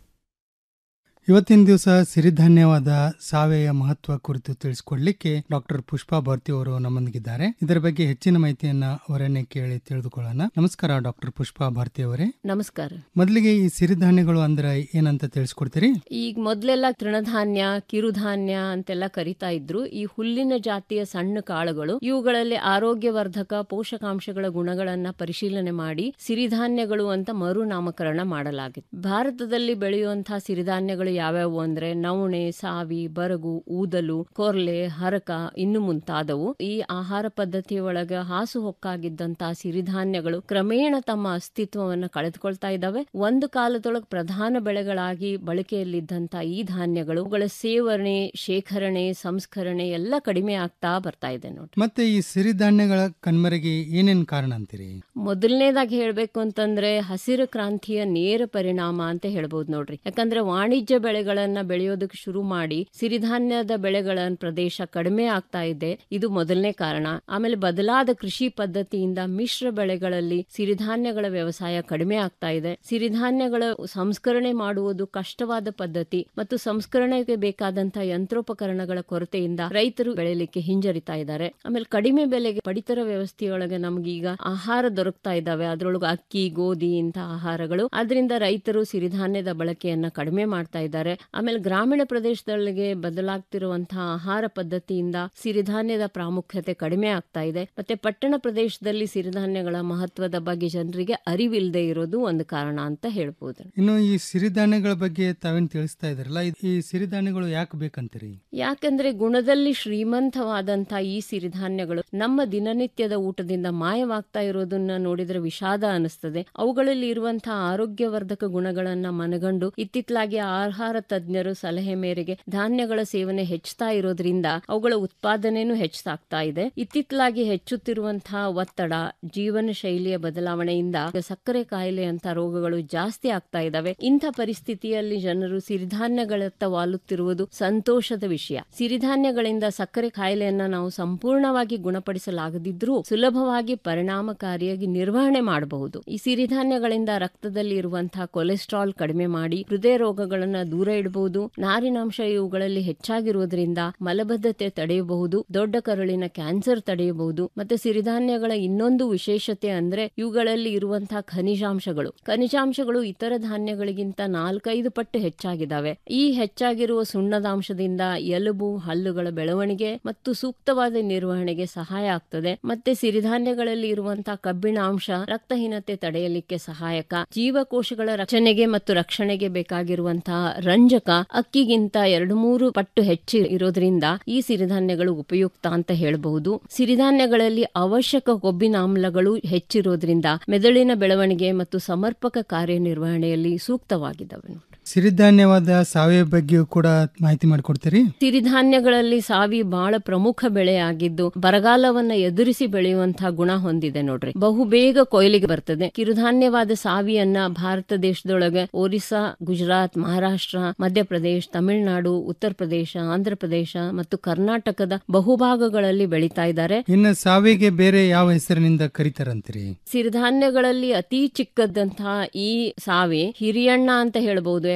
ಇವತ್ತಿನ ದಿವಸ ಸಿರಿಧಾನ್ಯವಾದ ಸಾವೆಯ ಮಹತ್ವ ಕುರಿತು ತಿಳಿಸಿಕೊಡ್ಲಿಕ್ಕೆ ಡಾಕ್ಟರ್ ಪುಷ್ಪಾ ಭಾರತಿ ಅವರು ನಮ್ಮೊಂದಿಗಿದ್ದಾರೆ ಇದರ ಬಗ್ಗೆ ಹೆಚ್ಚಿನ ಮಾಹಿತಿಯನ್ನ ಅವರನ್ನೇ ಕೇಳಿ ತಿಳಿದುಕೊಳ್ಳೋಣ ನಮಸ್ಕಾರ ಡಾಕ್ಟರ್ ಪುಷ್ಪಾ ಭಾರತಿ ಅವರೇ ನಮಸ್ಕಾರ ಮೊದಲಿಗೆ ಈ ಸಿರಿಧಾನ್ಯಗಳು ಅಂದ್ರೆ ಏನಂತ ತಿಳಿಸ್ಕೊಡ್ತೀರಿ ಈಗ ಮೊದಲೆಲ್ಲ ತೃಣಧಾನ್ಯ ಕಿರುಧಾನ್ಯ ಅಂತೆಲ್ಲ ಕರಿತಾ ಇದ್ರು ಈ ಹುಲ್ಲಿನ ಜಾತಿಯ ಸಣ್ಣ ಕಾಳುಗಳು ಇವುಗಳಲ್ಲಿ ಆರೋಗ್ಯವರ್ಧಕ ಪೋಷಕಾಂಶಗಳ ಗುಣಗಳನ್ನ ಪರಿಶೀಲನೆ ಮಾಡಿ ಸಿರಿಧಾನ್ಯಗಳು ಅಂತ ಮರುನಾಮಕರಣ ಮಾಡಲಾಗಿದೆ ಭಾರತದಲ್ಲಿ ಬೆಳೆಯುವಂತಹ ಸಿರಿಧಾನ್ಯಗಳು ಯಾವ್ಯಾವು ಅಂದ್ರೆ ನವಣೆ ಸಾವಿ ಬರಗು ಊದಲು ಕೊರ್ಲೆ ಹರಕ ಇನ್ನು ಮುಂತಾದವು ಈ ಆಹಾರ ಪದ್ಧತಿಯ ಒಳಗ ಹಾಸು ಹೊಕ್ಕಾಗಿದ್ದಂತಹ ಸಿರಿಧಾನ್ಯಗಳು ಕ್ರಮೇಣ ತಮ್ಮ ಅಸ್ತಿತ್ವವನ್ನು ಕಳೆದುಕೊಳ್ತಾ ಇದ್ದಾವೆ ಒಂದು ಕಾಲದೊಳಗೆ ಪ್ರಧಾನ ಬೆಳೆಗಳಾಗಿ ಬಳಕೆಯಲ್ಲಿದ್ದಂತ ಈ ಧಾನ್ಯಗಳು ಅವುಗಳ ಸೇವನೆ ಶೇಖರಣೆ ಸಂಸ್ಕರಣೆ ಎಲ್ಲ ಕಡಿಮೆ ಆಗ್ತಾ ಬರ್ತಾ ಇದೆ ನೋಡಿ ಮತ್ತೆ ಈ ಸಿರಿಧಾನ್ಯಗಳ ಕಣ್ಮರೆಗೆ ಏನೇನ್ ಕಾರಣ ಅಂತೀರಿ ಮೊದಲನೇದಾಗಿ ಹೇಳ್ಬೇಕು ಅಂತಂದ್ರೆ ಹಸಿರು ಕ್ರಾಂತಿಯ ನೇರ ಪರಿಣಾಮ ಅಂತ ಹೇಳ್ಬೋದು ನೋಡ್ರಿ ಯಾಕಂದ್ರೆ ವಾಣಿಜ್ಯ ಬೆಳೆಗಳನ್ನ ಬೆಳೆಯೋದಕ್ಕೆ ಶುರು ಮಾಡಿ ಸಿರಿಧಾನ್ಯದ ಬೆಳೆಗಳ ಪ್ರದೇಶ ಕಡಿಮೆ ಆಗ್ತಾ ಇದೆ ಇದು ಮೊದಲನೇ ಕಾರಣ ಆಮೇಲೆ ಬದಲಾದ ಕೃಷಿ ಪದ್ಧತಿಯಿಂದ ಮಿಶ್ರ ಬೆಳೆಗಳಲ್ಲಿ ಸಿರಿಧಾನ್ಯಗಳ ವ್ಯವಸಾಯ ಕಡಿಮೆ ಆಗ್ತಾ ಇದೆ ಸಿರಿಧಾನ್ಯಗಳ ಸಂಸ್ಕರಣೆ ಮಾಡುವುದು ಕಷ್ಟವಾದ ಪದ್ಧತಿ ಮತ್ತು ಸಂಸ್ಕರಣೆಗೆ ಬೇಕಾದಂತಹ ಯಂತ್ರೋಪಕರಣಗಳ ಕೊರತೆಯಿಂದ ರೈತರು ಬೆಳೆಯಲಿಕ್ಕೆ ಹಿಂಜರಿತಾ ಇದ್ದಾರೆ ಆಮೇಲೆ ಕಡಿಮೆ ಬೆಲೆಗೆ ಪಡಿತರ ವ್ಯವಸ್ಥೆಯೊಳಗೆ ನಮ್ಗೀಗ ಆಹಾರ ದೊರಕ್ತಾ ಇದ್ದಾವೆ ಅದರೊಳಗೆ ಅಕ್ಕಿ ಗೋಧಿ ಇಂತಹ ಆಹಾರಗಳು ಅದರಿಂದ ರೈತರು ಸಿರಿಧಾನ್ಯದ ಬಳಕೆಯನ್ನ ಕಡಿಮೆ ಮಾಡ್ತಾ ಇದ್ದಾರೆ ಆಮೇಲೆ ಗ್ರಾಮೀಣ ಪ್ರದೇಶದೊಳಗೆ ಬದಲಾಗ್ತಿರುವಂತಹ ಆಹಾರ ಪದ್ಧತಿಯಿಂದ ಸಿರಿಧಾನ್ಯದ ಪ್ರಾಮುಖ್ಯತೆ ಕಡಿಮೆ ಆಗ್ತಾ ಇದೆ ಮತ್ತೆ ಪಟ್ಟಣ ಪ್ರದೇಶದಲ್ಲಿ ಸಿರಿಧಾನ್ಯಗಳ ಮಹತ್ವದ ಬಗ್ಗೆ ಜನರಿಗೆ ಅರಿವಿಲ್ಲದೆ ಇರೋದು ಒಂದು ಕಾರಣ ಅಂತ ಹೇಳ್ಬೋದು ಇನ್ನು ಈ ಸಿರಿಧಾನ್ಯಗಳ ಬಗ್ಗೆ ತಾವೇನ್ ತಿಳಿಸ್ತಾ ಇದ್ರಲ್ಲ ಇದ್- ಈ ಸಿರಿಧಾನ್ಯಗಳು ಯಾಕೆ ಬೇಕಂತೀರಿ ಯಾಕಂದ್ರೆ ಗುಣದಲ್ಲಿ ಶ್ರೀಮಂತವಾದಂತ ಈ ಸಿರಿಧಾನ್ಯಗಳು ನಮ್ಮ ದಿನನಿತ್ಯದ ಊಟದಿಂದ ಮಾಯವಾಗ್ತಾ ಇರೋದನ್ನ ನೋಡಿದ್ರೆ ವಿಷಾದ ಅನಿಸ್ತದೆ ಅವುಗಳಲ್ಲಿ ಇರುವಂತಹ ಆರೋಗ್ಯವರ್ಧಕ ಗುಣಗಳನ್ನ ಮನಗಂಡು ಇತ್ತಿತ್ತಲಾಗಿ ಆಹಾರ ತಜ್ಞರು ಸಲಹೆ ಮೇರೆಗೆ ಧಾನ್ಯಗಳ ಸೇವನೆ ಹೆಚ್ಚುತ್ತಾ ಇರೋದ್ರಿಂದ ಅವುಗಳ ಉತ್ಪಾದನೆನೂ ಹೆಚ್ಚಾಗ್ತಾ ಇದೆ ಇತ್ತಿತ್ತಲಾಗಿ ಹೆಚ್ಚುತ್ತಿರುವಂತಹ ಒತ್ತಡ ಜೀವನ ಶೈಲಿಯ ಬದಲಾವಣೆಯಿಂದ ಸಕ್ಕರೆ ಕಾಯಿಲೆ ಅಂತ ರೋಗಗಳು ಜಾಸ್ತಿ ಆಗ್ತಾ ಇದಾವೆ ಇಂಥ ಪರಿಸ್ಥಿತಿಯಲ್ಲಿ ಜನರು ಸಿರಿಧಾನ್ಯಗಳತ್ತ ವಾಲುತ್ತಿರುವುದು ಸಂತೋಷದ ವಿಷಯ ಸಿರಿಧಾನ್ಯಗಳಿಂದ ಸಕ್ಕರೆ ಕಾಯಿಲೆಯನ್ನ ನಾವು ಸಂಪೂರ್ಣವಾಗಿ ಗುಣಪಡಿಸಲಾಗದಿದ್ರೂ ಸುಲಭವಾಗಿ ಪರಿಣಾಮಕಾರಿಯಾಗಿ ನಿರ್ವಹಣೆ ಮಾಡಬಹುದು ಈ ಸಿರಿಧಾನ್ಯಗಳಿಂದ ರಕ್ತದಲ್ಲಿ ಇರುವಂತಹ ಕೊಲೆಸ್ಟ್ರಾಲ್ ಕಡಿಮೆ ಮಾಡಿ ಹೃದಯ ರೋಗಗಳನ್ನ ದೂರ ಇಡಬಹುದು ನಾರಿನಾಂಶ ಇವುಗಳಲ್ಲಿ ಹೆಚ್ಚಾಗಿರುವುದರಿಂದ ಮಲಬದ್ಧತೆ ತಡೆಯಬಹುದು ದೊಡ್ಡ ಕರುಳಿನ ಕ್ಯಾನ್ಸರ್ ತಡೆಯಬಹುದು ಮತ್ತೆ ಸಿರಿಧಾನ್ಯಗಳ ಇನ್ನೊಂದು ವಿಶೇಷತೆ ಅಂದ್ರೆ ಇವುಗಳಲ್ಲಿ ಇರುವಂತಹ ಖನಿಜಾಂಶಗಳು ಖನಿಜಾಂಶಗಳು ಇತರ ಧಾನ್ಯಗಳಿಗಿಂತ ನಾಲ್ಕೈದು ಪಟ್ಟು ಹೆಚ್ಚಾಗಿದ್ದಾವೆ ಈ ಹೆಚ್ಚಾಗಿರುವ ಸುಣ್ಣದಾಂಶದಿಂದ ಎಲುಬು ಹಲ್ಲುಗಳ ಬೆಳವಣಿಗೆ ಮತ್ತು ಸೂಕ್ತವಾದ ನಿರ್ವಹಣೆಗೆ ಸಹಾಯ ಆಗ್ತದೆ ಮತ್ತೆ ಸಿರಿಧಾನ್ಯಗಳಲ್ಲಿ ಇರುವಂತಹ ಕಬ್ಬಿಣ ಅಂಶ ರಕ್ತಹೀನತೆ ತಡೆಯಲಿಕ್ಕೆ ಸಹಾಯಕ ಜೀವಕೋಶಗಳ ರಕ್ಷಣೆಗೆ ಮತ್ತು ರಕ್ಷಣೆಗೆ ಬೇಕಾಗಿರುವಂತಹ ರಂಜಕ ಅಕ್ಕಿಗಿಂತ ಎರಡು ಮೂರು ಪಟ್ಟು ಹೆಚ್ಚು ಇರೋದ್ರಿಂದ ಈ ಸಿರಿಧಾನ್ಯಗಳು ಉಪಯುಕ್ತ ಅಂತ ಹೇಳಬಹುದು ಸಿರಿಧಾನ್ಯಗಳಲ್ಲಿ ಅವಶ್ಯಕ ಕೊಬ್ಬಿನಾಮ್ಲಗಳು ಹೆಚ್ಚಿರೋದ್ರಿಂದ ಮೆದುಳಿನ ಬೆಳವಣಿಗೆ ಮತ್ತು ಸಮರ್ಪಕ ಕಾರ್ಯನಿರ್ವಹಣೆಯಲ್ಲಿ ಸೂಕ್ತವಾಗಿದ್ದಾವೆ ಸಿರಿಧಾನ್ಯವಾದ ಸಾವಯವ ಬಗ್ಗೆಯೂ ಕೂಡ ಮಾಹಿತಿ ಮಾಡಿಕೊಡ್ತೀರಿ ಸಿರಿಧಾನ್ಯಗಳಲ್ಲಿ ಸಾವಿ ಬಹಳ ಪ್ರಮುಖ ಬೆಳೆಯಾಗಿದ್ದು ಬರಗಾಲವನ್ನ ಎದುರಿಸಿ ಬೆಳೆಯುವಂತಹ ಗುಣ ಹೊಂದಿದೆ ನೋಡ್ರಿ ಬಹುಬೇಗ ಕೊಯ್ಲಿಗೆ ಬರ್ತದೆ ಕಿರುಧಾನ್ಯವಾದ ಸಾವಿಯನ್ನ ಭಾರತ ದೇಶದೊಳಗೆ ಒರಿಸ್ಸಾ ಗುಜರಾತ್ ಮಹಾರಾಷ್ಟ್ರ ಮಧ್ಯಪ್ರದೇಶ ತಮಿಳುನಾಡು ಉತ್ತರ ಪ್ರದೇಶ ಆಂಧ್ರ ಪ್ರದೇಶ ಮತ್ತು ಕರ್ನಾಟಕದ ಬಹುಭಾಗಗಳಲ್ಲಿ ಬೆಳೀತಾ ಇದ್ದಾರೆ ಇನ್ನು ಸಾವಿಗೆ ಬೇರೆ ಯಾವ ಹೆಸರಿನಿಂದ ಕರೀತಾರಂತೀರಿ ಸಿರಿಧಾನ್ಯಗಳಲ್ಲಿ ಅತಿ ಚಿಕ್ಕದಂತಹ ಈ ಸಾವೆ ಹಿರಿಯಣ್ಣ ಅಂತ ಹೇಳ್ಬಹುದು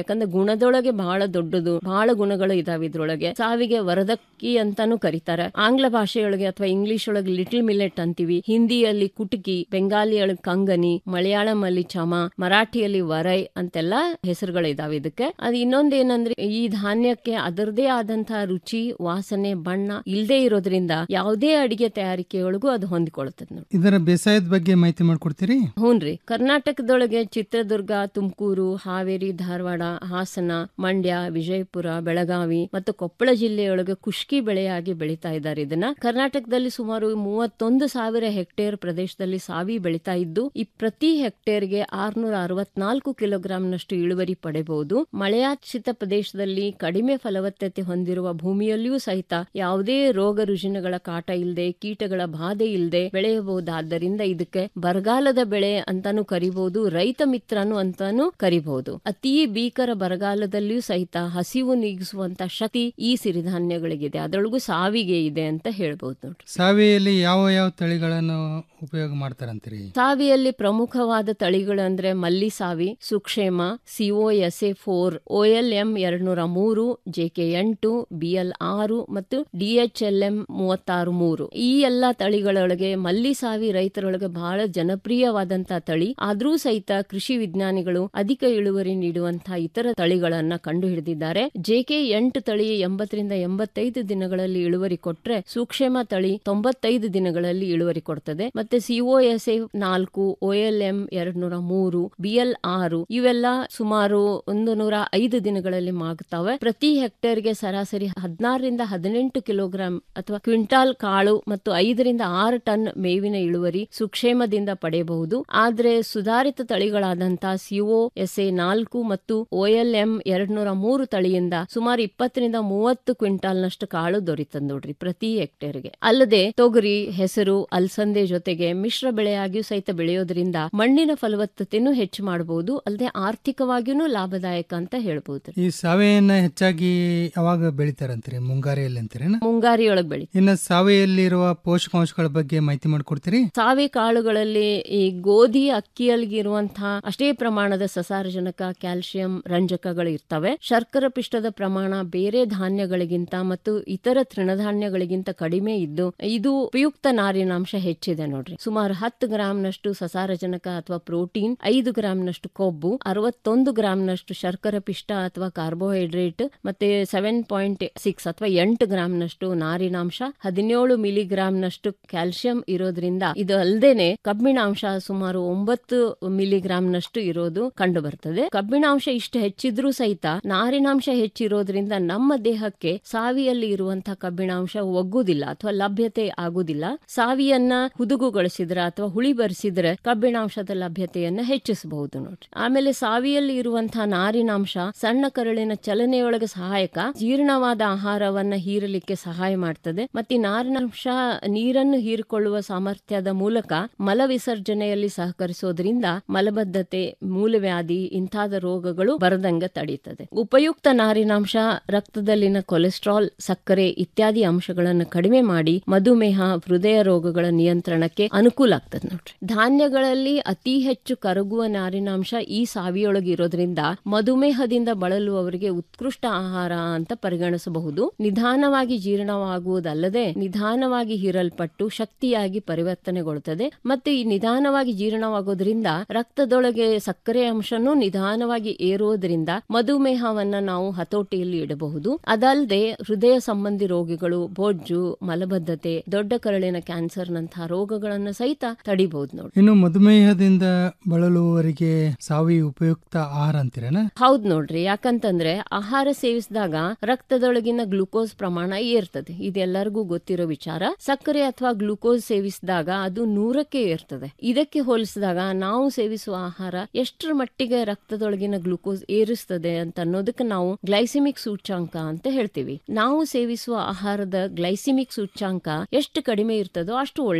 ಯಾಕಂದ್ರೆ ಗುಣದೊಳಗೆ ಬಹಳ ದೊಡ್ಡದು ಬಹಳ ಗುಣಗಳು ಇದಾವೆ ಇದ್ರೊಳಗೆ ಸಾವಿಗೆ ವರದಕ್ಕಿ ಅಂತಾನು ಕರೀತಾರೆ ಆಂಗ್ಲ ಭಾಷೆಯೊಳಗೆ ಅಥವಾ ಇಂಗ್ಲಿಷ್ ಒಳಗೆ ಲಿಟಲ್ ಮಿಲೆಟ್ ಅಂತೀವಿ ಹಿಂದಿಯಲ್ಲಿ ಕುಟುಕಿ ಬೆಂಗಾಲಿಯೊಳಗೆ ಕಂಗನಿ ಮಲಯಾಳಂ ಅಲ್ಲಿ ಚಮ ಮರಾಠಿಯಲ್ಲಿ ವರೈ ಅಂತೆಲ್ಲ ಹೆಸರುಗಳು ಇದಾವೆ ಇದಕ್ಕೆ ಅದು ಇನ್ನೊಂದೇನಂದ್ರೆ ಈ ಧಾನ್ಯಕ್ಕೆ ಅದರದೇ ಆದಂತಹ ರುಚಿ ವಾಸನೆ ಬಣ್ಣ ಇಲ್ಲದೆ ಇರೋದ್ರಿಂದ ಯಾವುದೇ ಅಡಿಗೆ ತಯಾರಿಕೆಯೊಳಗೂ ಅದು ಹೊಂದಿಕೊಳ್ಳುತ್ತದೆ ನೋಡಿ ಇದರ ಬೇಸಾಯದ ಬಗ್ಗೆ ಮಾಹಿತಿ ಮಾಡ್ಕೊಡ್ತೀರಿ ಹೂನ್ರಿ ಕರ್ನಾಟಕದೊಳಗೆ ಚಿತ್ರದುರ್ಗ ತುಮಕೂರು ಹಾವೇರಿ ಧಾರವಾಡ ಹಾಸನ ಮಂಡ್ಯ ವಿಜಯಪುರ ಬೆಳಗಾವಿ ಮತ್ತು ಕೊಪ್ಪಳ ಜಿಲ್ಲೆಯೊಳಗೆ ಕುಷ್ಕಿ ಬೆಳೆಯಾಗಿ ಬೆಳೀತಾ ಇದ್ದಾರೆ ಇದನ್ನ ಕರ್ನಾಟಕದಲ್ಲಿ ಸುಮಾರು ಮೂವತ್ತೊಂದು ಸಾವಿರ ಹೆಕ್ಟೇರ್ ಪ್ರದೇಶದಲ್ಲಿ ಸಾವಿ ಬೆಳೀತಾ ಇದ್ದು ಈ ಪ್ರತಿ ಹೆಕ್ಟೇರ್ಗೆ ಆರ್ನೂರ ಅರವತ್ನಾಲ್ಕು ಕಿಲೋಗ್ರಾಂನಷ್ಟು ಇಳುವರಿ ಪಡೆಯಬಹುದು ಮಳೆಯಾಶ್ರಿತ ಪ್ರದೇಶದಲ್ಲಿ ಕಡಿಮೆ ಫಲವತ್ತತೆ ಹೊಂದಿರುವ ಭೂಮಿಯಲ್ಲಿಯೂ ಸಹಿತ ಯಾವುದೇ ರೋಗ ರುಜಿನಗಳ ಕಾಟ ಇಲ್ಲದೆ ಕೀಟಗಳ ಬಾಧೆ ಇಲ್ಲದೆ ಬೆಳೆಯಬಹುದಾದ್ದರಿಂದ ಇದಕ್ಕೆ ಬರಗಾಲದ ಬೆಳೆ ಅಂತಾನು ಕರಿಬಹುದು ರೈತ ಮಿತ್ರನು ಅಂತಾನು ಕರಿಬಹುದು ಅತಿ ಭೀಕರ ಬರಗಾಲದಲ್ಲಿಯೂ ಸಹಿತ ಹಸಿವು ನೀಗಿಸುವಂತ ಶಕ್ತಿ ಈ ಸಿರಿಧಾನ್ಯಗಳಿಗಿದೆ ಅದರೊಳಗೂ ಸಾವಿಗೆ ಇದೆ ಅಂತ ಹೇಳ್ಬಹುದು ನೋಡ್ರಿ ಸಾವೆಯಲ್ಲಿ ಯಾವ ಯಾವ ತಳಿಗಳನ್ನು ಉಪಯೋಗ ಮಾಡ್ತಾರಂತೀರಿ ಸಾವಿಯಲ್ಲಿ ಪ್ರಮುಖವಾದ ತಳಿಗಳು ಅಂದ್ರೆ ಮಲ್ಲಿ ಸಾವಿ ಸುಕ್ಷೇಮ CO S A four OL M ಎರಡ್ನೂರ ಮೂರು ಜೆಕೆ ಎಂಟು ಬಿಎಲ್ ಆರು ಮತ್ತು ಡಿಎಚ್ಎಲ್ ಎಂ ಮೂವತ್ತಾರು ಮೂರು ಈ ಎಲ್ಲಾ ತಳಿಗಳೊಳಗೆ ಮಲ್ಲಿ ಸಾವಿ ರೈತರೊಳಗೆ ಬಹಳ ಜನಪ್ರಿಯವಾದಂತಹ ತಳಿ ಆದ್ರೂ ಸಹಿತ ಕೃಷಿ ವಿಜ್ಞಾನಿಗಳು ಅಧಿಕ ಇಳುವರಿ ನೀಡುವಂತಹ ಇತರ ತಳಿಗಳನ್ನ ಕಂಡು ಹಿಡಿದಿದ್ದಾರೆ ಜೆಕೆ ಎಂಟು ತಳಿ ಎಂಬತ್ತರಿಂದ ಎಂಬತ್ತೈದು ದಿನಗಳಲ್ಲಿ ಇಳುವರಿ ಕೊಟ್ರೆ ಸೂಕ್ಷ್ಮ ತಳಿ ತೊಂಬತ್ತೈದು ದಿನಗಳಲ್ಲಿ ಇಳುವರಿ ಕೊಡ್ತದೆ ಮತ್ತೆ ಸಿಒಎಸ್ ಎ ನಾಲ್ಕು ಓಎಲ್ ಎಂ ಎರಡ್ ನೂರ ಮೂರು ಬಿಎಲ್ ಆರು ಇವೆಲ್ಲ ಸುಮಾರು ಒಂದು ನೂರ ಐದು ದಿನಗಳಲ್ಲಿ ಮಾಗುತ್ತವೆ ಪ್ರತಿ ಹೆಕ್ಟೇರ್ಗೆ ಸರಾಸರಿ ಹದಿನಾರರಿಂದ ಹದಿನೆಂಟು ಕಿಲೋಗ್ರಾಂ ಅಥವಾ ಕ್ವಿಂಟಾಲ್ ಕಾಳು ಮತ್ತು ಐದರಿಂದ ಆರು ಟನ್ ಮೇವಿನ ಇಳುವರಿ ಸುಕ್ಷೇಮದಿಂದ ಪಡೆಯಬಹುದು ಆದ್ರೆ ಸುಧಾರಿತ ತಳಿಗಳಾದಂತಹ ಸಿಒ ಎಸ್ ಎ ನಾಲ್ಕು ಮತ್ತು ಓಎಲ್ ಎಂ ಎರಡ್ ನೂರ ಮೂರು ತಳಿಯಿಂದ ಸುಮಾರು ಇಪ್ಪತ್ತರಿಂದ ಮೂವತ್ತು ಕ್ವಿಂಟಾಲ್ನಷ್ಟು ಕಾಳು ದೊರೀತದ ನೋಡ್ರಿ ಪ್ರತಿ ಹೆಕ್ಟೇರ್ಗೆ ಅಲ್ಲದೆ ತೊಗರಿ ಹೆಸರು ಅಲಸಂದೆ ಜೊತೆಗೆ ಮಿಶ್ರ ಬೆಳೆಯಾಗಿಯೂ ಸಹಿತ ಬೆಳೆಯೋದ್ರಿಂದ ಮಣ್ಣಿನ ಫಲವತ್ತತೆನೂ ಹೆಚ್ಚು ಮಾಡಬಹುದು ಅಲ್ಲದೆ ಆರ್ಥಿಕವಾಗಿಯೂ ಲಾಭದಾಯಕ ಅಂತ ಹೇಳ್ಬಹುದು ಈ ಸಾವೆಯನ್ನ ಹೆಚ್ಚಾಗಿ ಯಾವಾಗ ಬೆಳಿತಾರಂತೀರಿ ಮುಂಗಾರಿಯಲ್ಲಿ ಅಂತೀರೇನ ಮುಂಗಾರಿಯೊಳಗೆ ಬೆಳಿ ಇನ್ನು ಸಾವೆಯಲ್ಲಿರುವ ಪೋಷಕಾಂಶಗಳ ಬಗ್ಗೆ ಮಾಹಿತಿ ಮಾಡ್ಕೊಡ್ತೀರಿ ಸಾವೆ ಕಾಳುಗಳಲ್ಲಿ ಈ ಗೋಧಿ ಅಕ್ಕಿಯಲ್ಲಿ ಇರುವಂತಹ ಅಷ್ಟೇ ಪ್ರಮಾಣದ ಸಸಾರಜನಕ ಕ್ಯಾಲ್ಸಿಯಂ ರಂಜಕಗಳು ಇರ್ತವೆ ಶರ್ಕರ ಪಿಷ್ಟದ ಪ್ರಮಾಣ ಬೇರೆ ಧಾನ್ಯಗಳಿಗಿಂತ ಮತ್ತು ಇತರ ತೃಣಧಾನ್ಯಗಳಿಗಿಂತ ಕಡಿಮೆ ಇದ್ದು ಇದು ಉಪಯುಕ್ತ ನಾರಿನಾಂಶ ಹೆಚ್ಚಿದೆ ನೋಡ್ರಿ ಸುಮಾರು ಹತ್ತು ಗ್ರಾಂನಷ್ಟು ಸಸಾರಜನಕ ಅಥವಾ ಪ್ರೋಟೀನ್ ಐದು ಗ್ರಾಂನಷ್ಟು ಕೊಬ್ಬು ಅರವತ್ತೊಂದು ಗ್ರಾಂನಷ್ಟು ಶರ್ಕರ ಪಿಷ್ಟ ಅಥವಾ ಕಾರ್ಬೋಹೈಡ್ರೇಟ್ ಮತ್ತೆ ಸೆವೆನ್ ಪಾಯಿಂಟ್ ಸಿಕ್ಸ್ ಅಥವಾ ಎಂಟು ಗ್ರಾಂನಷ್ಟು ನಾರಿನಾಂಶ ಹದಿನೇಳು ಮಿಲಿಗ್ರಾಂನಷ್ಟು ಕ್ಯಾಲ್ಸಿಯಂ ಇರೋದ್ರಿಂದ ಇದು ಅಲ್ಲದೇನೆ ಕಬ್ಬಿಣಾಂಶ ಸುಮಾರು ಒಂಬತ್ತು ಮಿಲಿಗ್ರಾಂನಷ್ಟು ಇರೋದು ಕಂಡು ಬರ್ತದೆ ಕಬ್ಬಿಣಾಂಶ ಇಷ್ಟು ಹೆಚ್ಚಿದ್ರೂ ಸಹಿತ ನಾರಿನಾಂಶ ಹೆಚ್ಚಿರೋದ್ರಿಂದ ನಮ್ಮ ದೇಹಕ್ಕೆ ಸಾವಿಯಲ್ಲಿ ಇರುವಂತಹ ಕಬ್ಬಿಣಾಂಶ ಒಗ್ಗುದಿಲ್ಲ ಅಥವಾ ಲಭ್ಯತೆ ಆಗುದಿಲ್ಲ ಸಾವಿಯನ್ನ ಹುದುಗುಗೊಳಿಸಿದ್ರೆ ಅಥವಾ ಹುಳಿ ಬರಿಸಿದ್ರೆ ಕಬ್ಬಿಣಾಂಶದ ಲಭ್ಯತೆಯನ್ನ ಹೆಚ್ಚಿಸಬಹುದು ನೋಡ್ರಿ ಆಮೇಲೆ ಸಾವಿಯಲ್ಲಿ ಇರುವಂತಹ ನಾರಿನಾಂಶ ಸಣ್ಣ ಕರಳಿನ ಚಲನೆಯೊಳಗೆ ಸಹಾಯಕ ಜೀರ್ಣವಾದ ಆಹಾರವನ್ನ ಹೀರಲಿಕ್ಕೆ ಸಹಾಯ ಮಾಡ್ತದೆ ಮತ್ತೆ ಈ ನಾರಿನಾಂಶ ನೀರನ್ನು ಹೀರಿಕೊಳ್ಳುವ ಸಾಮರ್ಥ್ಯದ ಮೂಲಕ ಮಲ ವಿಸರ್ಜನೆಯಲ್ಲಿ ಸಹಕರಿಸೋದ್ರಿಂದ ಮಲಬದ್ಧತೆ ಮೂಲವ್ಯಾಧಿ ಇಂತಾದ ರೋಗಗಳು ಬರದಂಗ ತಡೀತದೆ ಉಪಯುಕ್ತ ನಾರಿನಾಂಶ ರಕ್ತದಲ್ಲಿನ ಕೊಲೆಸ್ಟ್ರಾಲ್ ಸಕ್ಕರೆ ಇತ್ಯಾದಿ ಅಂಶಗಳನ್ನು ಕಡಿಮೆ ಮಾಡಿ ಮಧುಮೇಹ ಹೃದಯ ರೋಗಗಳ ನಿಯಂತ್ರಣಕ್ಕೆ ಅನುಕೂಲ ಆಗ್ತದೆ ನೋಡ್ರಿ ಧಾನ್ಯಗಳಲ್ಲಿ ಅತಿ ಹೆಚ್ಚು ಕರಗುವ ನಾರಿನಾಂಶ ಈ ಸಾವಿಯೊಳಗೆ ಇರೋದ್ರಿಂದ ಮಧುಮೇಹದಿಂದ ಬಳಲುವವರಿಗೆ ಉತ್ಕೃಷ್ಟ ಆಹಾರ ಅಂತ ಪರಿಗಣಿಸಬಹುದು ನಿಧಾನವಾಗಿ ಜೀರ್ಣವಾಗುವುದಲ್ಲದೆ ನಿಧಾನವಾಗಿ ಹೀರಲ್ಪಟ್ಟು ಶಕ್ತಿಯಾಗಿ ಪರಿವರ್ತನೆಗೊಳ್ಳುತ್ತದೆ ಮತ್ತೆ ಈ ನಿಧಾನವಾಗಿ ಜೀರ್ಣವಾಗೋದ್ರಿಂದ ರಕ್ತದೊಳಗೆ ಸಕ್ಕರೆ ಅಂಶನೂ ನಿಧಾನವಾಗಿ ಏರುವುದರಿಂದ ಮಧುಮೇಹವನ್ನ ನಾವು ಹತೋಟಿಯಲ್ಲಿ ಇಡಬಹುದು ಅದಲ್ಲದೆ ಹೃದಯ ಸಂಬಂಧಿ ರೋಗಿಗಳು ಬೊಜ್ಜು ಮಲಬದ್ಧತೆ ದೊಡ್ಡ ಕರಳಿನ ಕ್ಯಾನ್ಸರ್ ನಂತಹ ರೋಗಗಳನ್ನು ಸಹಿತ ತಡಿಬಹುದು ನೋಡಿ ಇನ್ನು ಮಧುಮೇಹದಿಂದ ಬಳಲುವವರಿಗೆ ಸಾವಿ ಉಪಯುಕ್ತ ಆಹಾರ ಅಂತೀರೇನ ಹೌದ್ ನೋಡ್ರಿ ಯಾಕಂತಂದ್ರೆ ಆಹಾರ ಸೇವಿಸಿದಾಗ ರಕ್ತದೊಳಗಿನ ಗ್ಲೂಕೋಸ್ ಪ್ರಮಾಣ ಏರ್ತದೆ ಇದೆಲ್ಲರಿಗೂ ಗೊತ್ತಿರೋ ವಿಚಾರ ಸಕ್ಕರೆ ಅಥವಾ ಗ್ಲೂಕೋಸ್ ಸೇವಿಸಿದಾಗ ಅದು ನೂರಕ್ಕೆ ಏರ್ತದೆ ಇದಕ್ಕೆ ಹೋಲಿಸಿದಾಗ ನಾವು ಸೇವಿಸುವ ಆಹಾರ ಎಷ್ಟರ ಮಟ್ಟಿಗೆ ರಕ್ತದೊಳಗಿನ ಗ್ಲೂಕೋಸ್ ಏರಿಸ್ತದೆ ಅಂತ ಅನ್ನೋದಕ್ಕೆ ನಾವು ಗ್ಲೈಸಿಮಿಕ್ ಸೂಚ್ಯಾಂಕ ಅಂತ ಹೇಳ್ತೀವಿ ನಾವು ಸೇವಿಸುವ ಆಹಾರದ ಗ್ಲೈಸಿಮಿಕ್ ಸೂಚ್ಯಾಂಕ ಎಷ್ಟು ಕಡಿಮೆ ಇರ್ತದೋ ಅಷ್ಟು ಒಳ್ಳೆಯದು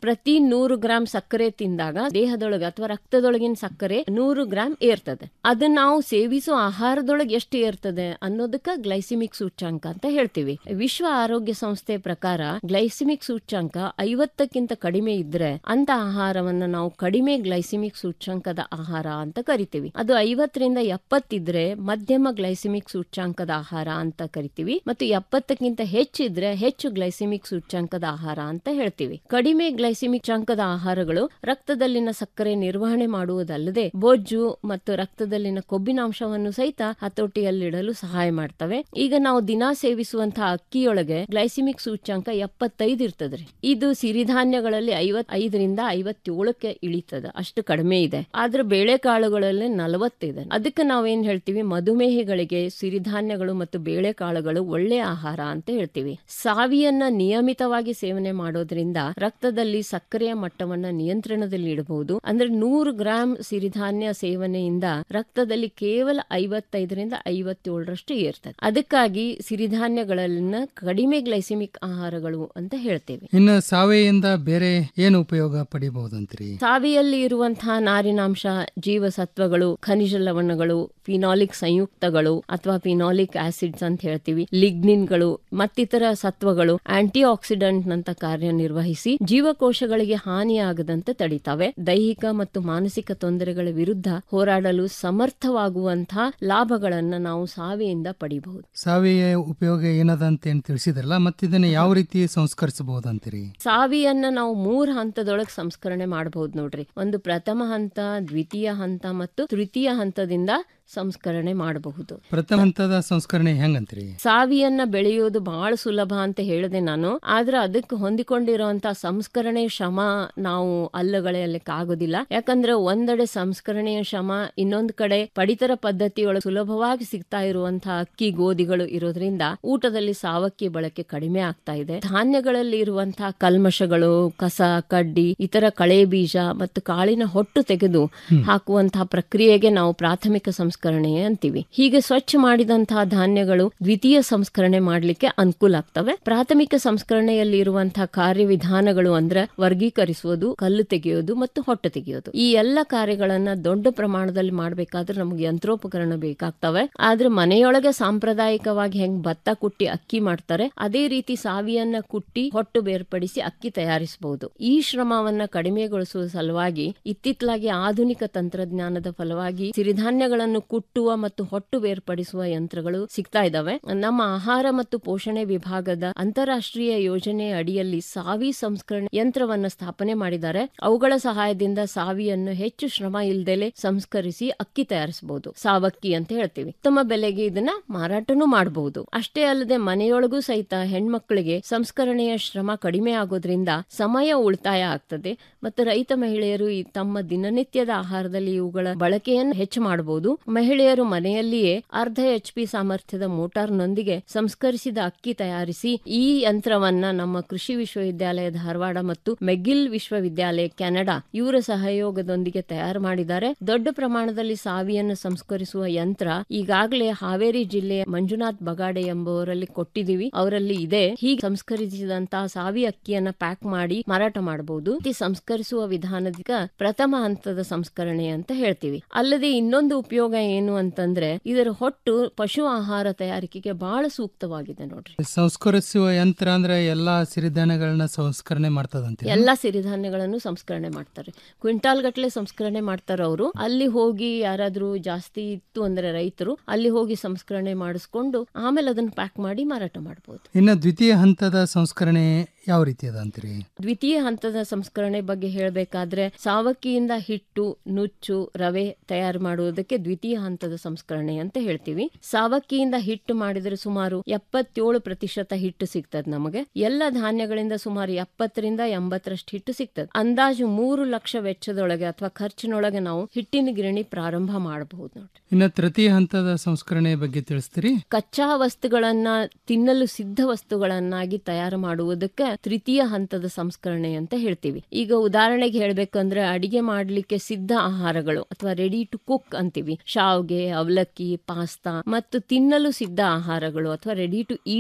ಪ್ರತಿ ನೂರು ಗ್ರಾಂ ಸಕ್ಕರೆ ತಿಂದಾಗ ದೇಹದೊಳಗೆ ಅಥವಾ ರಕ್ತದೊಳಗಿನ ಸಕ್ಕರೆ ನೂರು ಗ್ರಾಂ ಏರ್ತದೆ ಅದನ್ನ ನಾವು ಸೇವಿಸೋ ಆಹಾರದೊಳಗೆ ಎಷ್ಟು ಏರ್ತದೆ ಅನ್ನೋದಕ್ಕ ಗ್ಲೈಸಿಮಿಕ್ ಸೂಚ್ಯಾಂಕ ಅಂತ ಹೇಳ್ತೀವಿ ವಿಶ್ವ ಆರೋಗ್ಯ ಸಂಸ್ಥೆ ಪ್ರಕಾರ ಗ್ಲೈಸಿಮಿಕ್ ಸೂಚ್ಯಾಂಕ ಐವತ್ತಕ್ಕಿಂತ ಕಡಿಮೆ ಇದ್ರೆ ಅಂತ ಆಹಾರವನ್ನ ನಾವು ಕಡಿಮೆ ಗ್ಲೈಸಿಮಿಕ್ ಸೂಚ್ಯಾಂಕದ ಆಹಾರ ಅಂತ ಕರಿತೀವಿ ಅದು ಐವತ್ತರಿಂದ ಎಪ್ಪತ್ತಿದ್ರೆ ಮಧ್ಯಮ ಗ್ಲೈಸಿಮಿಕ್ ಸೂಚ್ಯಾಂಕದ ಆಹಾರ ಅಂತ ಕರಿತೀವಿ ಮತ್ತು ಎಪ್ಪತ್ತಕ್ಕಿಂತ ಹೆಚ್ಚಿದ್ರೆ ಹೆಚ್ಚು ಗ್ಲೈಸಿಮಿಕ್ ಸೂಚ್ಯಾಂಕದ ಆಹಾರ ಅಂತ ಹೇಳ್ತೀವಿ ಕಡಿಮೆ ಗ್ಲೈಸಿಮಿಕ್ ಸೂಚ್ಯಾಂಕದ ಆಹಾರಗಳು ರಕ್ತದಲ್ಲಿನ ಸಕ್ಕರೆ ನಿರ್ವಹಣೆ ಮಾಡುವುದಲ್ಲದೆ ಬೊಜ್ಜು ಮತ್ತು ರಕ್ತದಲ್ಲಿನ ಕೊಬ್ಬಿನಾಂಶವನ್ನು ಸಹಿತ ಹತೋಟಿಯಲ್ಲಿಡಲು ಸಹಾಯ ಮಾಡ್ತವೆ ಈಗ ನಾವು ದಿನಾ ಸೇವಿಸುವಂತಹ ಅಕ್ಕಿಯೊಳಗೆ ಗ್ಲೈಸಿಮಿಕ್ ಸೂಚ್ಯಾಂಕ ಎಪ್ಪತ್ತೈದು ಇರ್ತದ್ರಿ ಇದು ಸಿರಿಧಾನ್ಯಗಳಲ್ಲಿ ಐವತ್ ಐದರಿಂದ ಐವತ್ತೇಳಕ್ಕೆ ಇಳಿತದ ಅಷ್ಟು ಕಡಿಮೆ ಇದೆ ಆದ್ರೆ ಬೇಳೆಕಾಳುಗಳಲ್ಲಿ ನಲವತ್ತಿದೆ ಅದಕ್ಕೆ ನಾವೇನ್ ಹೇಳ್ತೀವಿ ಮಧುಮೇಹಿಗಳಿಗೆ ಸಿರಿಧಾನ್ಯಗಳು ಮತ್ತು ಬೇಳೆಕಾಳುಗಳು ಒಳ್ಳೆ ಆಹಾರ ಅಂತ ಹೇಳ್ತೀವಿ ಸಾವಿಯನ್ನ ನಿಯಮಿತವಾಗಿ ಸೇವನೆ ಮಾಡೋದ್ರಿಂದ ರಕ್ತದಲ್ಲಿ ಸಕ್ಕರೆಯ ಮಟ್ಟವನ್ನ ನಿಯಂತ್ರಣದಲ್ಲಿ ಇಡಬಹುದು ಅಂದ್ರೆ ನೂರು ಗ್ರಾಂ ಸಿರಿಧಾನ್ಯ ಸೇವನೆಯಿಂದ ರಕ್ತದಲ್ಲಿ ಕೇವಲ ಐವತ್ತೈದರಿಂದ ಐವತ್ತೇಳರಷ್ಟು ಏರ್ತದೆ ಅದಕ್ಕಾಗಿ ಸಿರಿಧಾನ್ಯಗಳನ್ನ ಕಡಿಮೆ ಗ್ಲೈಸಿಮಿಕ್ ಆಹಾರಗಳು ಅಂತ ಹೇಳ್ತೇವೆ ಇನ್ನು ಸಾವೆಯಿಂದ ಬೇರೆ ಏನು ಉಪಯೋಗ ಪಡಿಬಹುದಂತ್ರಿ ಸಾವಿಯಲ್ಲಿ ಇರುವಂತಹ ನಾರಿನಾಂಶ ಜೀವಸತ್ವಗಳು ಖನಿಜ ಲವಣಗಳು ಫಿನಾಲಿಕ್ ಸಂಯುಕ್ತಗಳು ಅಥವಾ ಫಿನಾಲಿಕ್ ಆಸಿಡ್ಸ್ ಅಂತ ಹೇಳ್ತೀವಿ ಲಿಗ್ನಿನ್ಗಳು ಮತ್ತಿತರ ಸತ್ವಗಳು ಆಂಟಿ ಆಕ್ಸಿಡೆಂಟ್ ನಂತ ಕಾರ್ಯನಿರ್ವಹಿಸಿ ಜೀವಕೋಶಗಳಿಗೆ ಹಾನಿಯಾಗದಂತೆ ತಡಿತಾವೆ ದೈಹಿಕ ಮತ್ತು ಮಾನಸಿಕ ತೊಂದರೆಗಳ ವಿರುದ್ಧ ಹೋರಾಡಲು ಸಮರ್ಥವಾಗುವಂತಹ ಲಾಭಗಳನ್ನ ನಾವು ಸಾವಿಯಿಂದ ಪಡಿಬಹುದು ಸಾವಿಯ ಉಪಯೋಗ ಏನದ ಅಂತ ಏನ್ ತಿಳಿಸಿದ್ರಲ್ಲ ಮತ್ತಿದನ್ನ ಯಾವ ರೀತಿ ಸಂಸ್ಕರಿಸಬಹುದಂತೀರಿ ಸಾವಿಯನ್ನ ನಾವು ಮೂರ್ ಹಂತದೊಳಗೆ ಸಂಸ್ಕರಣೆ ಮಾಡಬಹುದು ನೋಡ್ರಿ ಒಂದು ಪ್ರಥಮ ಹಂತ ದ್ವಿತೀಯ ಹಂತ ಮತ್ತು ತೃತೀಯ ಹಂತದಿಂದ ಸಂಸ್ಕರಣೆ ಮಾಡಬಹುದು ಪ್ರಥಮ ಹಂತದ ಸಂಸ್ಕರಣೆ ಹೆಂಗಂತ್ರಿ ಸಾವಿಯನ್ನ ಬೆಳೆಯೋದು ಬಹಳ ಸುಲಭ ಅಂತ ಹೇಳಿದೆ ನಾನು ಆದ್ರೆ ಅದಕ್ಕೆ ಹೊಂದಿಕೊಂಡಿರುವಂತ ಸಂಸ್ಕರಣೆ ಶ್ರಮ ನಾವು ಅಲ್ಲಗಳೆಯಲಿಕ್ಕೆ ಆಗೋದಿಲ್ಲ ಯಾಕಂದ್ರೆ ಒಂದೆಡೆ ಸಂಸ್ಕರಣೆಯ ಶ್ರಮ ಇನ್ನೊಂದ್ ಕಡೆ ಪಡಿತರ ಪದ್ಧತಿಯೊಳಗೆ ಸುಲಭವಾಗಿ ಸಿಗ್ತಾ ಇರುವಂತಹ ಅಕ್ಕಿ ಗೋಧಿಗಳು ಇರೋದ್ರಿಂದ ಊಟದಲ್ಲಿ ಸಾವಕ್ಕಿ ಬಳಕೆ ಕಡಿಮೆ ಆಗ್ತಾ ಇದೆ ಧಾನ್ಯಗಳಲ್ಲಿ ಇರುವಂತಹ ಕಲ್ಮಶಗಳು ಕಸ ಕಡ್ಡಿ ಇತರ ಕಳೆ ಬೀಜ ಮತ್ತು ಕಾಳಿನ ಹೊಟ್ಟು ತೆಗೆದು ಹಾಕುವಂತಹ ಪ್ರಕ್ರಿಯೆಗೆ ನಾವು ಪ್ರಾಥಮಿಕ ಸಂಸ್ಕರಣೆ ಅಂತೀವಿ ಹೀಗೆ ಸ್ವಚ್ಛ ಮಾಡಿದಂತಹ ಧಾನ್ಯಗಳು ದ್ವಿತೀಯ ಸಂಸ್ಕರಣೆ ಮಾಡಲಿಕ್ಕೆ ಅನುಕೂಲ ಆಗ್ತವೆ ಪ್ರಾಥಮಿಕ ಸಂಸ್ಕರಣೆಯಲ್ಲಿ ಇರುವಂತಹ ಕಾರ್ಯವಿಧಾನಗಳು ಅಂದ್ರೆ ವರ್ಗೀಕರಿಸುವುದು ಕಲ್ಲು ತೆಗೆಯೋದು ಮತ್ತು ಹೊಟ್ಟೆ ತೆಗೆಯೋದು ಈ ಎಲ್ಲ ಕಾರ್ಯಗಳನ್ನ ದೊಡ್ಡ ಪ್ರಮಾಣದಲ್ಲಿ ಮಾಡಬೇಕಾದ್ರೆ ನಮಗೆ ಯಂತ್ರೋಪಕರಣ ಬೇಕಾಗ್ತವೆ ಆದ್ರೆ ಮನೆಯೊಳಗೆ ಸಾಂಪ್ರದಾಯಿಕವಾಗಿ ಹೆಂಗ್ ಭತ್ತ ಕುಟ್ಟಿ ಅಕ್ಕಿ ಮಾಡ್ತಾರೆ ಅದೇ ರೀತಿ ಸಾವಿಯನ್ನ ಕುಟ್ಟಿ ಹೊಟ್ಟು ಬೇರ್ಪಡಿಸಿ ಅಕ್ಕಿ ತಯಾರಿಸಬಹುದು ಈ ಶ್ರಮವನ್ನ ಕಡಿಮೆಗೊಳಿಸುವ ಸಲುವಾಗಿ ಇತ್ತಿತ್ತಲಾಗಿ ಆಧುನಿಕ ತಂತ್ರಜ್ಞಾನದ ಫಲವಾಗಿ ಸಿರಿಧಾನ್ಯಗಳನ್ನು ಕುಟ್ಟುವ ಮತ್ತು ಹೊಟ್ಟು ಬೇರ್ಪಡಿಸುವ ಯಂತ್ರಗಳು ಸಿಗ್ತಾ ಇದಾವೆ ನಮ್ಮ ಆಹಾರ ಮತ್ತು ಪೋಷಣೆ ವಿಭಾಗದ ಅಂತಾರಾಷ್ಟ್ರೀಯ ಯೋಜನೆ ಅಡಿಯಲ್ಲಿ ಸಾವಿ ಸಂಸ್ಕರಣೆ ಯಂತ್ರವನ್ನು ಸ್ಥಾಪನೆ ಮಾಡಿದ್ದಾರೆ ಅವುಗಳ ಸಹಾಯದಿಂದ ಸಾವಿಯನ್ನು ಹೆಚ್ಚು ಶ್ರಮ ಇಲ್ದಲೆ ಸಂಸ್ಕರಿಸಿ ಅಕ್ಕಿ ತಯಾರಿಸಬಹುದು ಸಾವಕ್ಕಿ ಅಂತ ಹೇಳ್ತೀವಿ ಉತ್ತಮ ಬೆಲೆಗೆ ಇದನ್ನ ಮಾರಾಟನೂ ಮಾಡಬಹುದು ಅಷ್ಟೇ ಅಲ್ಲದೆ ಮನೆಯೊಳಗೂ ಸಹಿತ ಹೆಣ್ಮಕ್ಳಿಗೆ ಸಂಸ್ಕರಣೆಯ ಶ್ರಮ ಕಡಿಮೆ ಆಗೋದ್ರಿಂದ ಸಮಯ ಉಳಿತಾಯ ಆಗ್ತದೆ ಮತ್ತು ರೈತ ಮಹಿಳೆಯರು ಈ ತಮ್ಮ ದಿನನಿತ್ಯದ ಆಹಾರದಲ್ಲಿ ಇವುಗಳ ಬಳಕೆಯನ್ನು ಹೆಚ್ಚು ಮಾಡಬಹುದು ಮಹಿಳೆಯರು ಮನೆಯಲ್ಲಿಯೇ ಅರ್ಧ ಎಚ್ ಪಿ ಸಾಮರ್ಥ್ಯದ ಮೋಟಾರ್ನೊಂದಿಗೆ ಸಂಸ್ಕರಿಸಿದ ಅಕ್ಕಿ ತಯಾರಿಸಿ ಈ ಯಂತ್ರವನ್ನ ನಮ್ಮ ಕೃಷಿ ವಿಶ್ವವಿದ್ಯಾಲಯ ಧಾರವಾಡ ಮತ್ತು ಮೆಗಿಲ್ ವಿಶ್ವವಿದ್ಯಾಲಯ ಕೆನಡಾ ಇವರ ಸಹಯೋಗದೊಂದಿಗೆ ತಯಾರು ಮಾಡಿದ್ದಾರೆ ದೊಡ್ಡ ಪ್ರಮಾಣದಲ್ಲಿ ಸಾವಿಯನ್ನು ಸಂಸ್ಕರಿಸುವ ಯಂತ್ರ ಈಗಾಗಲೇ ಹಾವೇರಿ ಜಿಲ್ಲೆಯ ಮಂಜುನಾಥ್ ಬಗಾಡೆ ಎಂಬುವರಲ್ಲಿ ಕೊಟ್ಟಿದ್ದೀವಿ ಅವರಲ್ಲಿ ಇದೆ ಹೀಗೆ ಸಂಸ್ಕರಿಸಿದಂತಹ ಸಾವಿ ಅಕ್ಕಿಯನ್ನ ಪ್ಯಾಕ್ ಮಾಡಿ ಮಾರಾಟ ಮಾಡಬಹುದು ಈ ಸಂಸ್ಕರಿಸುವ ವಿಧಾನದ ಪ್ರಥಮ ಹಂತದ ಸಂಸ್ಕರಣೆ ಅಂತ ಹೇಳ್ತೀವಿ ಅಲ್ಲದೆ ಇನ್ನೊಂದು ಉಪಯೋಗ ಏನು ಅಂತಂದ್ರೆ ಇದರ ಹೊಟ್ಟು ಪಶು ಆಹಾರ ತಯಾರಿಕೆಗೆ ಬಹಳ ಸೂಕ್ತವಾಗಿದೆ ನೋಡ್ರಿ ಸಂಸ್ಕರಿಸುವ ಯಂತ್ರ ಅಂದ್ರೆ ಎಲ್ಲಾ ಸಿರಿಧಾನ್ಯಗಳನ್ನ ಸಂಸ್ಕರಣೆ ಮಾಡ್ತದಂತೆ ಎಲ್ಲಾ ಸಿರಿಧಾನ್ಯಗಳನ್ನು ಸಂಸ್ಕರಣೆ ಮಾಡ್ತಾರೆ ಕ್ವಿಂಟಾಲ್ ಗಟ್ಟಲೆ ಸಂಸ್ಕರಣೆ ಮಾಡ್ತಾರೆ ಅವರು ಅಲ್ಲಿ ಹೋಗಿ ಯಾರಾದ್ರೂ ಜಾಸ್ತಿ ಇತ್ತು ಅಂದ್ರೆ ರೈತರು ಅಲ್ಲಿ ಹೋಗಿ ಸಂಸ್ಕರಣೆ ಮಾಡಿಸ್ಕೊಂಡು ಆಮೇಲೆ ಅದನ್ನ ಪ್ಯಾಕ್ ಮಾಡಿ ಮಾರಾಟ ಮಾಡಬಹುದು ಇನ್ನು ದ್ವಿತೀಯ ಹಂತದ ಸಂಸ್ಕರಣೆ ಯಾವ ರೀತಿ ಅದ ಅಂತೀರಿ ದ್ವಿತೀಯ ಹಂತದ ಸಂಸ್ಕರಣೆ ಬಗ್ಗೆ ಹೇಳಬೇಕಾದ್ರೆ ಸಾವಕ್ಕಿಯಿಂದ ಹಿಟ್ಟು ನುಚ್ಚು ರವೆ ತಯಾರು ಮಾಡುವುದಕ್ಕೆ ದ್ವಿತೀಯ ಹಂತದ ಸಂಸ್ಕರಣೆ ಅಂತ ಹೇಳ್ತೀವಿ ಸಾವಕ್ಕಿಯಿಂದ ಹಿಟ್ಟು ಮಾಡಿದ್ರೆ ಸುಮಾರು ಎಪ್ಪತ್ತೇಳು ಪ್ರತಿಶತ ಹಿಟ್ಟು ಸಿಗ್ತದೆ ನಮಗೆ ಎಲ್ಲ ಧಾನ್ಯಗಳಿಂದ ಸುಮಾರು ಎಪ್ಪತ್ತರಿಂದ ಎಂಬತ್ತರಷ್ಟು ಹಿಟ್ಟು ಸಿಗ್ತದೆ ಅಂದಾಜು ಮೂರು ಲಕ್ಷ ವೆಚ್ಚದೊಳಗೆ ಅಥವಾ ಖರ್ಚಿನೊಳಗೆ ನಾವು ಹಿಟ್ಟಿನ ಗಿರಣಿ ಪ್ರಾರಂಭ ಮಾಡಬಹುದು ನೋಡ್ರಿ ಇನ್ನು ತೃತೀಯ ಹಂತದ ಸಂಸ್ಕರಣೆ ಬಗ್ಗೆ ತಿಳಿಸ್ತೀರಿ ಕಚ್ಚಾ ವಸ್ತುಗಳನ್ನ ತಿನ್ನಲು ಸಿದ್ಧ ವಸ್ತುಗಳನ್ನಾಗಿ ತಯಾರು ಮಾಡುವುದಕ್ಕೆ ತೃತೀಯ ಹಂತದ ಸಂಸ್ಕರಣೆ ಅಂತ ಹೇಳ್ತೀವಿ ಈಗ ಉದಾಹರಣೆಗೆ ಹೇಳ್ಬೇಕಂದ್ರೆ ಅಡಿಗೆ ಮಾಡ್ಲಿಕ್ಕೆ ಸಿದ್ಧ ಆಹಾರಗಳು ಅಥವಾ ರೆಡಿ ಟು ಕುಕ್ ಅಂತೀವಿ ಶಾವ್ಗೆ ಅವಲಕ್ಕಿ ಪಾಸ್ತಾ ಮತ್ತು ತಿನ್ನಲು ಸಿದ್ಧ ಆಹಾರಗಳು ಅಥವಾ ರೆಡಿ ಟು ಈಟ್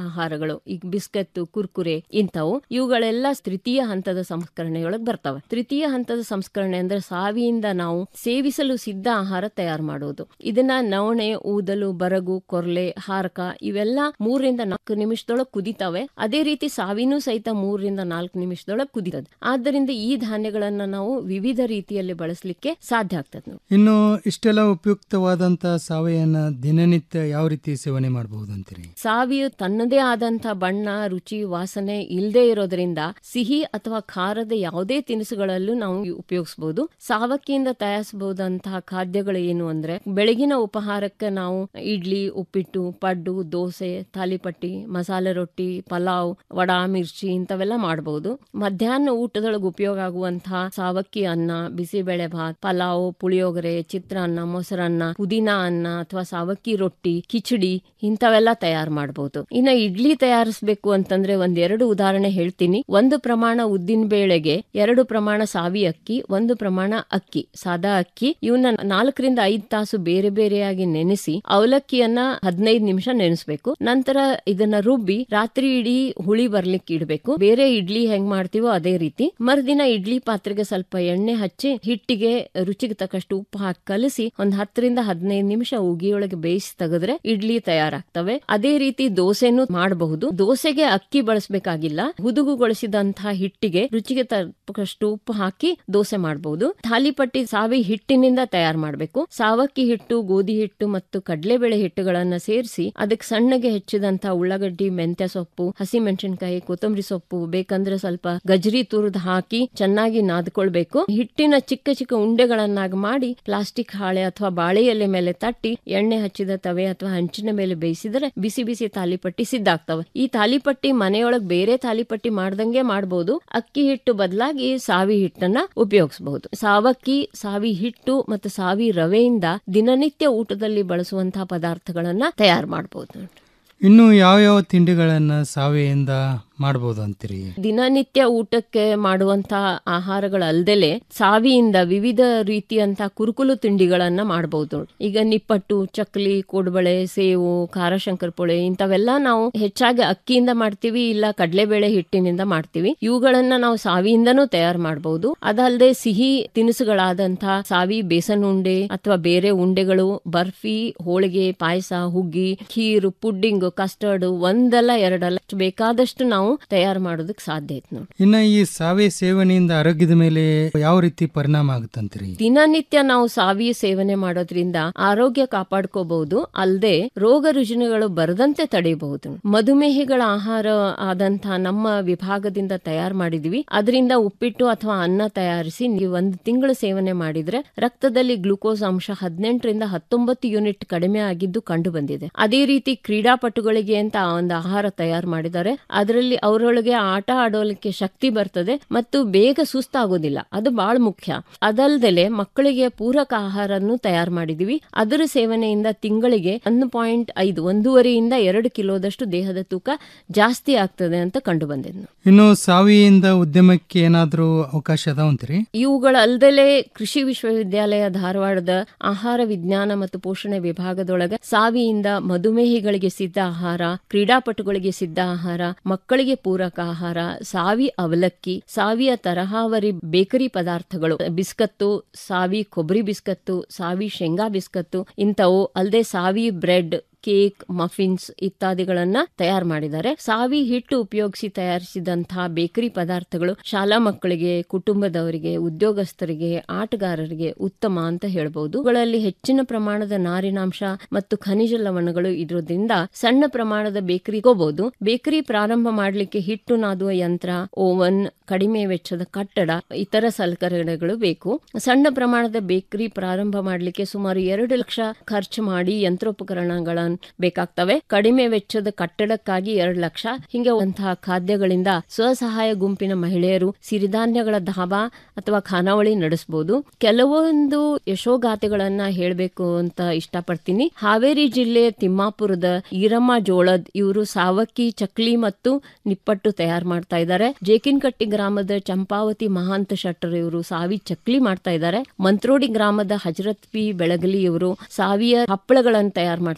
ಆಹಾರಗಳು ಈಗ ಬಿಸ್ಕತ್ ಕುರ್ಕುರೆ ಇಂಥವು ಇವುಗಳೆಲ್ಲ ತೃತೀಯ ಹಂತದ ಸಂಸ್ಕರಣೆಯೊಳಗೆ ಬರ್ತವೆ ತೃತೀಯ ಹಂತದ ಸಂಸ್ಕರಣೆ ಅಂದ್ರೆ ಸಾವಿಯಿಂದ ನಾವು ಸೇವಿಸಲು ಸಿದ್ಧ ಆಹಾರ ತಯಾರು ಮಾಡುವುದು ಇದನ್ನ ನವಣೆ ಊದಲು ಬರಗು ಕೊರ್ಲೆ ಹಾರಕ ಇವೆಲ್ಲ ಮೂರರಿಂದ ನಾಲ್ಕು ನಿಮಿಷದೊಳಗೆ ಕುದಿತಾವೆ ಅದೇ ರೀತಿ ಸಾವಿನೂ ಸಹಿತ ಮೂರರಿಂದ ನಾಲ್ಕು ನಿಮಿಷದೊಳಗೆ ಕುದಿತದೆ ಆದ್ದರಿಂದ ಈ ಧಾನ್ಯಗಳನ್ನ ನಾವು ವಿವಿಧ ರೀತಿಯಲ್ಲಿ ಬಳಸಲಿಕ್ಕೆ ಸಾಧ್ಯ ಆಗ್ತದೆ ಇನ್ನು ಇಷ್ಟೆಲ್ಲ ಉಪಯುಕ್ತವಾದಂತ ಸಾವಯನ್ನ ದಿನನಿತ್ಯ ಯಾವ ರೀತಿ ಸೇವನೆ ಮಾಡಬಹುದು ಅಂತೀರಿ ಸಾವಿಯು ತನ್ನದೇ ಆದಂತ ಬಣ್ಣ ರುಚಿ ವಾಸನೆ ಇಲ್ಲದೆ ಇರೋದ್ರಿಂದ ಸಿಹಿ ಅಥವಾ ಖಾರದ ಯಾವುದೇ ತಿನಿಸುಗಳಲ್ಲೂ ನಾವು ಉಪಯೋಗಿಸಬಹುದು ಸಾವಕ್ಕಿಯಿಂದ ತಯಾರಿಸಬಹುದಂತಹ ಖಾದ್ಯಗಳು ಏನು ಅಂದ್ರೆ ಬೆಳಗಿನ ಉಪಹಾರಕ್ಕೆ ನಾವು ಇಡ್ಲಿ ಉಪ್ಪಿಟ್ಟು ಪಡ್ಡು ದೋಸೆ ತಾಲಿಪಟ್ಟಿ ಮಸಾಲೆ ರೊಟ್ಟಿ ಪಲಾವ್ ವಡಾ ಮಿರ್ಚಿ ಇಂಥವೆಲ್ಲ ಮಾಡಬಹುದು ಮಧ್ಯಾಹ್ನ ಊಟದೊಳಗೆ ಉಪಯೋಗ ಆಗುವಂತಹ ಸಾವಕ್ಕಿ ಅನ್ನ ಬಿಸಿಬೇಳೆ ಭಾತ್ ಪಲಾವ್ ಪುಳಿಯೋಗರೆ ಚಿತ್ರಾನ್ನ ಮೊಸರನ್ನ ಪುದೀನಾ ಅನ್ನ ಅಥವಾ ಸಾವಕ್ಕಿ ರೊಟ್ಟಿ ಕಿಚಡಿ ಇಂಥವೆಲ್ಲ ತಯಾರು ಮಾಡಬಹುದು ಇನ್ನ ಇಡ್ಲಿ ತಯಾರಿಸಬೇಕು ಅಂತಂದ್ರೆ ಒಂದೆರಡು ಉದಾಹರಣೆ ಹೇಳ್ತೀನಿ ಒಂದು ಪ್ರಮಾಣ ಉದ್ದಿನ ಬೇಳೆಗೆ ಎರಡು ಪ್ರಮಾಣ ಸಾವಿ ಅಕ್ಕಿ ಒಂದು ಪ್ರಮಾಣ ಅಕ್ಕಿ ಸಾದಾ ಅಕ್ಕಿ ಇವನ್ನ ನಾಲ್ಕರಿಂದ ಐದ್ ತಾಸು ಬೇರೆ ಬೇರೆಯಾಗಿ ನೆನೆಸಿ ಅವಲಕ್ಕಿಯನ್ನ ಹದಿನೈದು ನಿಮಿಷ ನೆನೆಸ್ಬೇಕು ನಂತರ ಇದನ್ನ ರುಬ್ಬಿ ರಾತ್ರಿ ಇಡೀ ಹುಳಿ ಬರ್ಲಿಕ್ಕೆ ಇಡಬೇಕು ಬೇರೆ ಇಡ್ಲಿ ಹೆಂಗ್ ಮಾಡ್ತೀವೋ ಅದೇ ರೀತಿ ಮರುದಿನ ಇಡ್ಲಿ ಪಾತ್ರೆಗೆ ಸ್ವಲ್ಪ ಎಣ್ಣೆ ಹಚ್ಚಿ ಹಿಟ್ಟಿಗೆ ರುಚಿಗೆ ತಕ್ಕಷ್ಟು ಉಪ್ಪು ಹಾಕಿ ಕಲಸಿ ಒಂದ್ ಹತ್ತರಿಂದ ಹದಿನೈದು ನಿಮಿಷ ಉಗಿಯೊಳಗೆ ಬೇಯಿಸಿ ತೆಗೆದ್ರೆ ಇಡ್ಲಿ ತಯಾರಾಗ್ತವೆ ಅದೇ ರೀತಿ ದೋಸೆನೂ ಮಾಡಬಹುದು ದೋಸೆಗೆ ಅಕ್ಕಿ ಬಳಸಬೇಕಾಗಿಲ್ಲ ಹುದುಗುಗೊಳಿಸಿದಂತಹ ಹಿಟ್ಟಿಗೆ ರುಚಿಗೆ ತಕ್ಕಷ್ಟು ಉಪ್ಪು ಹಾಕಿ ದೋಸೆ ಮಾಡಬಹುದು ಥಾಲಿಪಟ್ಟಿ ಸಾವಿ ಹಿಟ್ಟಿನಿಂದ ತಯಾರು ಮಾಡಬೇಕು ಸಾವಕ್ಕಿ ಹಿಟ್ಟು ಗೋಧಿ ಹಿಟ್ಟು ಮತ್ತು ಕಡಲೆಬೇಳೆ ಹಿಟ್ಟುಗಳನ್ನ ಸೇರಿಸಿ ಅದಕ್ಕೆ ಸಣ್ಣಗೆ ಹೆಚ್ಚಿದಂತಹ ಉಳ್ಳಾಗಡ್ಡಿ ಮೆಂತ್ಯ ಸೊಪ್ಪು ಹಸಿ ಮೆಣಸಿನಕಾಯಿ ಕೊತ್ತಂಬರಿ ಸೊಪ್ಪು ಬೇಕಂದ್ರೆ ಸ್ವಲ್ಪ ಗಜರಿ ತುರಿದ್ ಹಾಕಿ ಚೆನ್ನಾಗಿ ನಾದ್ಕೊಳ್ಬೇಕು ಹಿಟ್ಟಿನ ಚಿಕ್ಕ ಚಿಕ್ಕ ಉಂಡೆಗಳನ್ನಾಗಿ ಮಾಡಿ ಪ್ಲಾಸ್ಟಿಕ್ ಹಾಳೆ ಅಥವಾ ಬಾಳೆ ಎಲೆ ಮೇಲೆ ತಟ್ಟಿ ಎಣ್ಣೆ ಹಚ್ಚಿದ ತವೆ ಅಥವಾ ಹಂಚಿನ ಮೇಲೆ ಬೇಯಿಸಿದರೆ ಬಿಸಿ ಬಿಸಿ ತಾಲಿಪಟ್ಟಿ ಸಿದ್ಧ ಆಗ್ತವೆ ಈ ತಾಲಿಪಟ್ಟಿ ಮನೆಯೊಳಗ್ ಬೇರೆ ತಾಲಿಪಟ್ಟಿ ಮಾಡ್ದಂಗೆ ಮಾಡಬಹುದು ಅಕ್ಕಿ ಹಿಟ್ಟು ಬದಲಾಗಿ ಸಾವಿ ಹಿಟ್ಟನ್ನ ಉಪಯೋಗಿಸಬಹುದು ಸಾವಕ್ಕಿ ಸಾವಿ ಹಿಟ್ಟು ಮತ್ತು ಸಾವಿ ರವೆಯಿಂದ ದಿನನಿತ್ಯ ಊಟದಲ್ಲಿ ಬಳಸುವಂತಹ ಪದಾರ್ಥಗಳನ್ನ ತಯಾರು ಮಾಡಬಹುದು ಇನ್ನು ಯಾವ ಯಾವ ತಿಂಡಿಗಳನ್ನ ಸಾವೆಯಿಂದ ಮಾಡಬಹುದು ಅಂತೀರಿ ದಿನನಿತ್ಯ ಊಟಕ್ಕೆ ಮಾಡುವಂತ ಆಹಾರಗಳಲ್ದಲೆ ಸಾವಿಯಿಂದ ವಿವಿಧ ರೀತಿಯಂತ ಕುರುಕುಲು ತಿಂಡಿಗಳನ್ನ ಮಾಡಬಹುದು ಈಗ ನಿಪ್ಪಟ್ಟು ಚಕ್ಲಿ ಕೋಡ್ಬಳೆ ಸೇವು ಖಾರ ಶಂಕರಪೊಳೆ ಇಂಥವೆಲ್ಲ ನಾವು ಹೆಚ್ಚಾಗಿ ಅಕ್ಕಿಯಿಂದ ಮಾಡ್ತೀವಿ ಇಲ್ಲ ಕಡಲೆಬೇಳೆ ಹಿಟ್ಟಿನಿಂದ ಮಾಡ್ತೀವಿ ಇವುಗಳನ್ನ ನಾವು ಸಾವಿಯಿಂದನೂ ತಯಾರು ಮಾಡಬಹುದು ಅದಲ್ಲದೆ ಸಿಹಿ ತಿನಿಸುಗಳಾದಂತಹ ಸಾವಿ ಬೇಸನ್ ಉಂಡೆ ಅಥವಾ ಬೇರೆ ಉಂಡೆಗಳು ಬರ್ಫಿ ಹೋಳಿಗೆ ಪಾಯಸ ಹುಗ್ಗಿ ಖೀರು ಪುಡ್ಡಿಂಗ್ ಕಸ್ಟರ್ಡ್ ಒಂದಲ್ಲ ಎರಡಲ್ಲ ಬೇಕಾದಷ್ಟು ನಾವು ತಯಾರು ಮಾಡೋದಕ್ಕೆ ಸಾಧ್ಯ ಐತೆ ನೋಡಿ ಇನ್ನ ಈ ಸಾವೆ ಸೇವನೆಯಿಂದ ಆರೋಗ್ಯದ ಮೇಲೆ ಯಾವ ರೀತಿ ಪರಿಣಾಮ ಆಗುತ್ತಂತೀರಿ ದಿನನಿತ್ಯ ನಾವು ಸಾವಿ ಸೇವನೆ ಮಾಡೋದ್ರಿಂದ ಆರೋಗ್ಯ ಕಾಪಾಡ್ಕೋಬಹುದು ಅಲ್ಲದೆ ರೋಗ ರುಜಿನಗಳು ಬರದಂತೆ ತಡೆಯಬಹುದು ಮಧುಮೇಹಿಗಳ ಆಹಾರ ಆದಂತಹ ನಮ್ಮ ವಿಭಾಗದಿಂದ ತಯಾರು ಮಾಡಿದ್ವಿ ಅದರಿಂದ ಉಪ್ಪಿಟ್ಟು ಅಥವಾ ಅನ್ನ ತಯಾರಿಸಿ ನೀವು ಒಂದು ತಿಂಗಳು ಸೇವನೆ ಮಾಡಿದ್ರೆ ರಕ್ತದಲ್ಲಿ ಗ್ಲೂಕೋಸ್ ಅಂಶ ಹದಿನೆಂಟರಿಂದ ಹತ್ತೊಂಬತ್ತು ಯೂನಿಟ್ ಕಡಿಮೆ ಆಗಿದ್ದು ಕಂಡು ಬಂದಿದೆ ಅದೇ ರೀತಿ ಕ್ರೀಡಾಪಟುಗಳಿಗೆ ಅಂತ ಒಂದು ಆಹಾರ ತಯಾರು ಮಾಡಿದ್ದಾರೆ ಅದರಲ್ಲಿ ಅವರೊಳಗೆ ಆಟ ಆಡೋಲಿಕ್ಕೆ ಶಕ್ತಿ ಬರ್ತದೆ ಮತ್ತು ಬೇಗ ಸುಸ್ತಾಗೋದಿಲ್ಲ ಅದು ಬಹಳ ಮುಖ್ಯ ಅದಲ್ದಲೆ ಮಕ್ಕಳಿಗೆ ಪೂರಕ ಆಹಾರನ್ನು ತಯಾರು ಮಾಡಿದೀವಿ ಅದರ ಸೇವನೆಯಿಂದ ತಿಂಗಳಿಗೆ ಒಂದು ಪಾಯಿಂಟ್ ಐದು ಒಂದೂವರೆಯಿಂದ ಎರಡು ಕಿಲೋದಷ್ಟು ದೇಹದ ತೂಕ ಜಾಸ್ತಿ ಆಗ್ತದೆ ಅಂತ ಕಂಡು ಬಂದಿದ್ದು ಇನ್ನು ಸಾವಿಯಿಂದ ಉದ್ಯಮಕ್ಕೆ ಏನಾದ್ರೂ ಅವಕಾಶ ಅದಾವಂತೀರಿ ಇವುಗಳಲ್ದಲೆ ಕೃಷಿ ವಿಶ್ವವಿದ್ಯಾಲಯ ಧಾರವಾಡದ ಆಹಾರ ವಿಜ್ಞಾನ ಮತ್ತು ಪೋಷಣೆ ವಿಭಾಗದೊಳಗೆ ಸಾವಿಯಿಂದ ಮಧುಮೇಹಿಗಳಿಗೆ ಸಿದ್ಧ ಆಹಾರ ಕ್ರೀಡಾಪಟುಗಳಿಗೆ ಸಿದ್ಧ ಆಹಾರ ಮಕ್ಕಳಿಗೆ ಪೂರಕ ಆಹಾರ ಸಾವಿ ಅವಲಕ್ಕಿ ಸಾವಿಯ ತರಹಾವರಿ ಬೇಕರಿ ಪದಾರ್ಥಗಳು ಬಿಸ್ಕತ್ತು ಸಾವಿ ಕೊಬ್ಬರಿ ಬಿಸ್ಕತ್ತು ಸಾವಿ ಶೇಂಗಾ ಬಿಸ್ಕತ್ತು ಇಂಥವು ಅಲ್ಲದೆ ಸಾವಿ ಬ್ರೆಡ್ ಕೇಕ್ ಮಫಿನ್ಸ್ ಇತ್ಯಾದಿಗಳನ್ನ ತಯಾರು ಮಾಡಿದ್ದಾರೆ ಸಾವಿ ಹಿಟ್ಟು ಉಪಯೋಗಿಸಿ ತಯಾರಿಸಿದಂತಹ ಬೇಕರಿ ಪದಾರ್ಥಗಳು ಶಾಲಾ ಮಕ್ಕಳಿಗೆ ಕುಟುಂಬದವರಿಗೆ ಉದ್ಯೋಗಸ್ಥರಿಗೆ ಆಟಗಾರರಿಗೆ ಉತ್ತಮ ಅಂತ ಹೇಳ್ಬಹುದು ಇವುಗಳಲ್ಲಿ ಹೆಚ್ಚಿನ ಪ್ರಮಾಣದ ನಾರಿನಾಂಶ ಮತ್ತು ಖನಿಜ ಲವಣಗಳು ಇರೋದ್ರಿಂದ ಸಣ್ಣ ಪ್ರಮಾಣದ ಬೇಕರಿ ಹೋಗಬಹುದು ಬೇಕರಿ ಪ್ರಾರಂಭ ಮಾಡಲಿಕ್ಕೆ ಹಿಟ್ಟು ನಾದುವ ಯಂತ್ರ ಓವನ್ ಕಡಿಮೆ ವೆಚ್ಚದ ಕಟ್ಟಡ ಇತರ ಸಲಕರಣೆಗಳು ಬೇಕು ಸಣ್ಣ ಪ್ರಮಾಣದ ಬೇಕರಿ ಪ್ರಾರಂಭ ಮಾಡಲಿಕ್ಕೆ ಸುಮಾರು ಎರಡು ಲಕ್ಷ ಖರ್ಚು ಮಾಡಿ ಯಂತ್ರೋಪಕರಣಗಳನ್ನು ಬೇಕಾಗ್ತವೆ ಕಡಿಮೆ ವೆಚ್ಚದ ಕಟ್ಟಡಕ್ಕಾಗಿ ಎರಡು ಲಕ್ಷ ಹಿಂಗೆ ಅಂತಹ ಖಾದ್ಯಗಳಿಂದ ಸ್ವಸಹಾಯ ಗುಂಪಿನ ಮಹಿಳೆಯರು ಸಿರಿಧಾನ್ಯಗಳ ಧಾಬಾ ಅಥವಾ ಖಾನಾವಳಿ ನಡೆಸಬಹುದು ಕೆಲವೊಂದು ಯಶೋಗಾಥೆಗಳನ್ನ ಹೇಳಬೇಕು ಅಂತ ಇಷ್ಟಪಡ್ತೀನಿ ಹಾವೇರಿ ಜಿಲ್ಲೆ ತಿಮ್ಮಾಪುರದ ಈರಮ್ಮ ಜೋಳದ್ ಇವರು ಸಾವಕ್ಕಿ ಚಕ್ಲಿ ಮತ್ತು ನಿಪ್ಪಟ್ಟು ತಯಾರು ಮಾಡ್ತಾ ಇದ್ದಾರೆ ಜೇಕಿನ್ಕಟ್ಟಿ ಗ್ರಾಮದ ಚಂಪಾವತಿ ಮಹಾಂತ ಶೆಟ್ಟರ್ ಇವರು ಸಾವಿ ಚಕ್ಲಿ ಮಾಡ್ತಾ ಇದ್ದಾರೆ ಮಂತ್ರೋಡಿ ಗ್ರಾಮದ ಹಜರತ್ ಪಿ ಬೆಳಗಲಿ ಇವರು ಸಾವಿಯ ಹಪ್ಪಳಗಳನ್ನು ತಯಾರು ಮಾಡ್ತಾ ಇದ್ದಾರೆ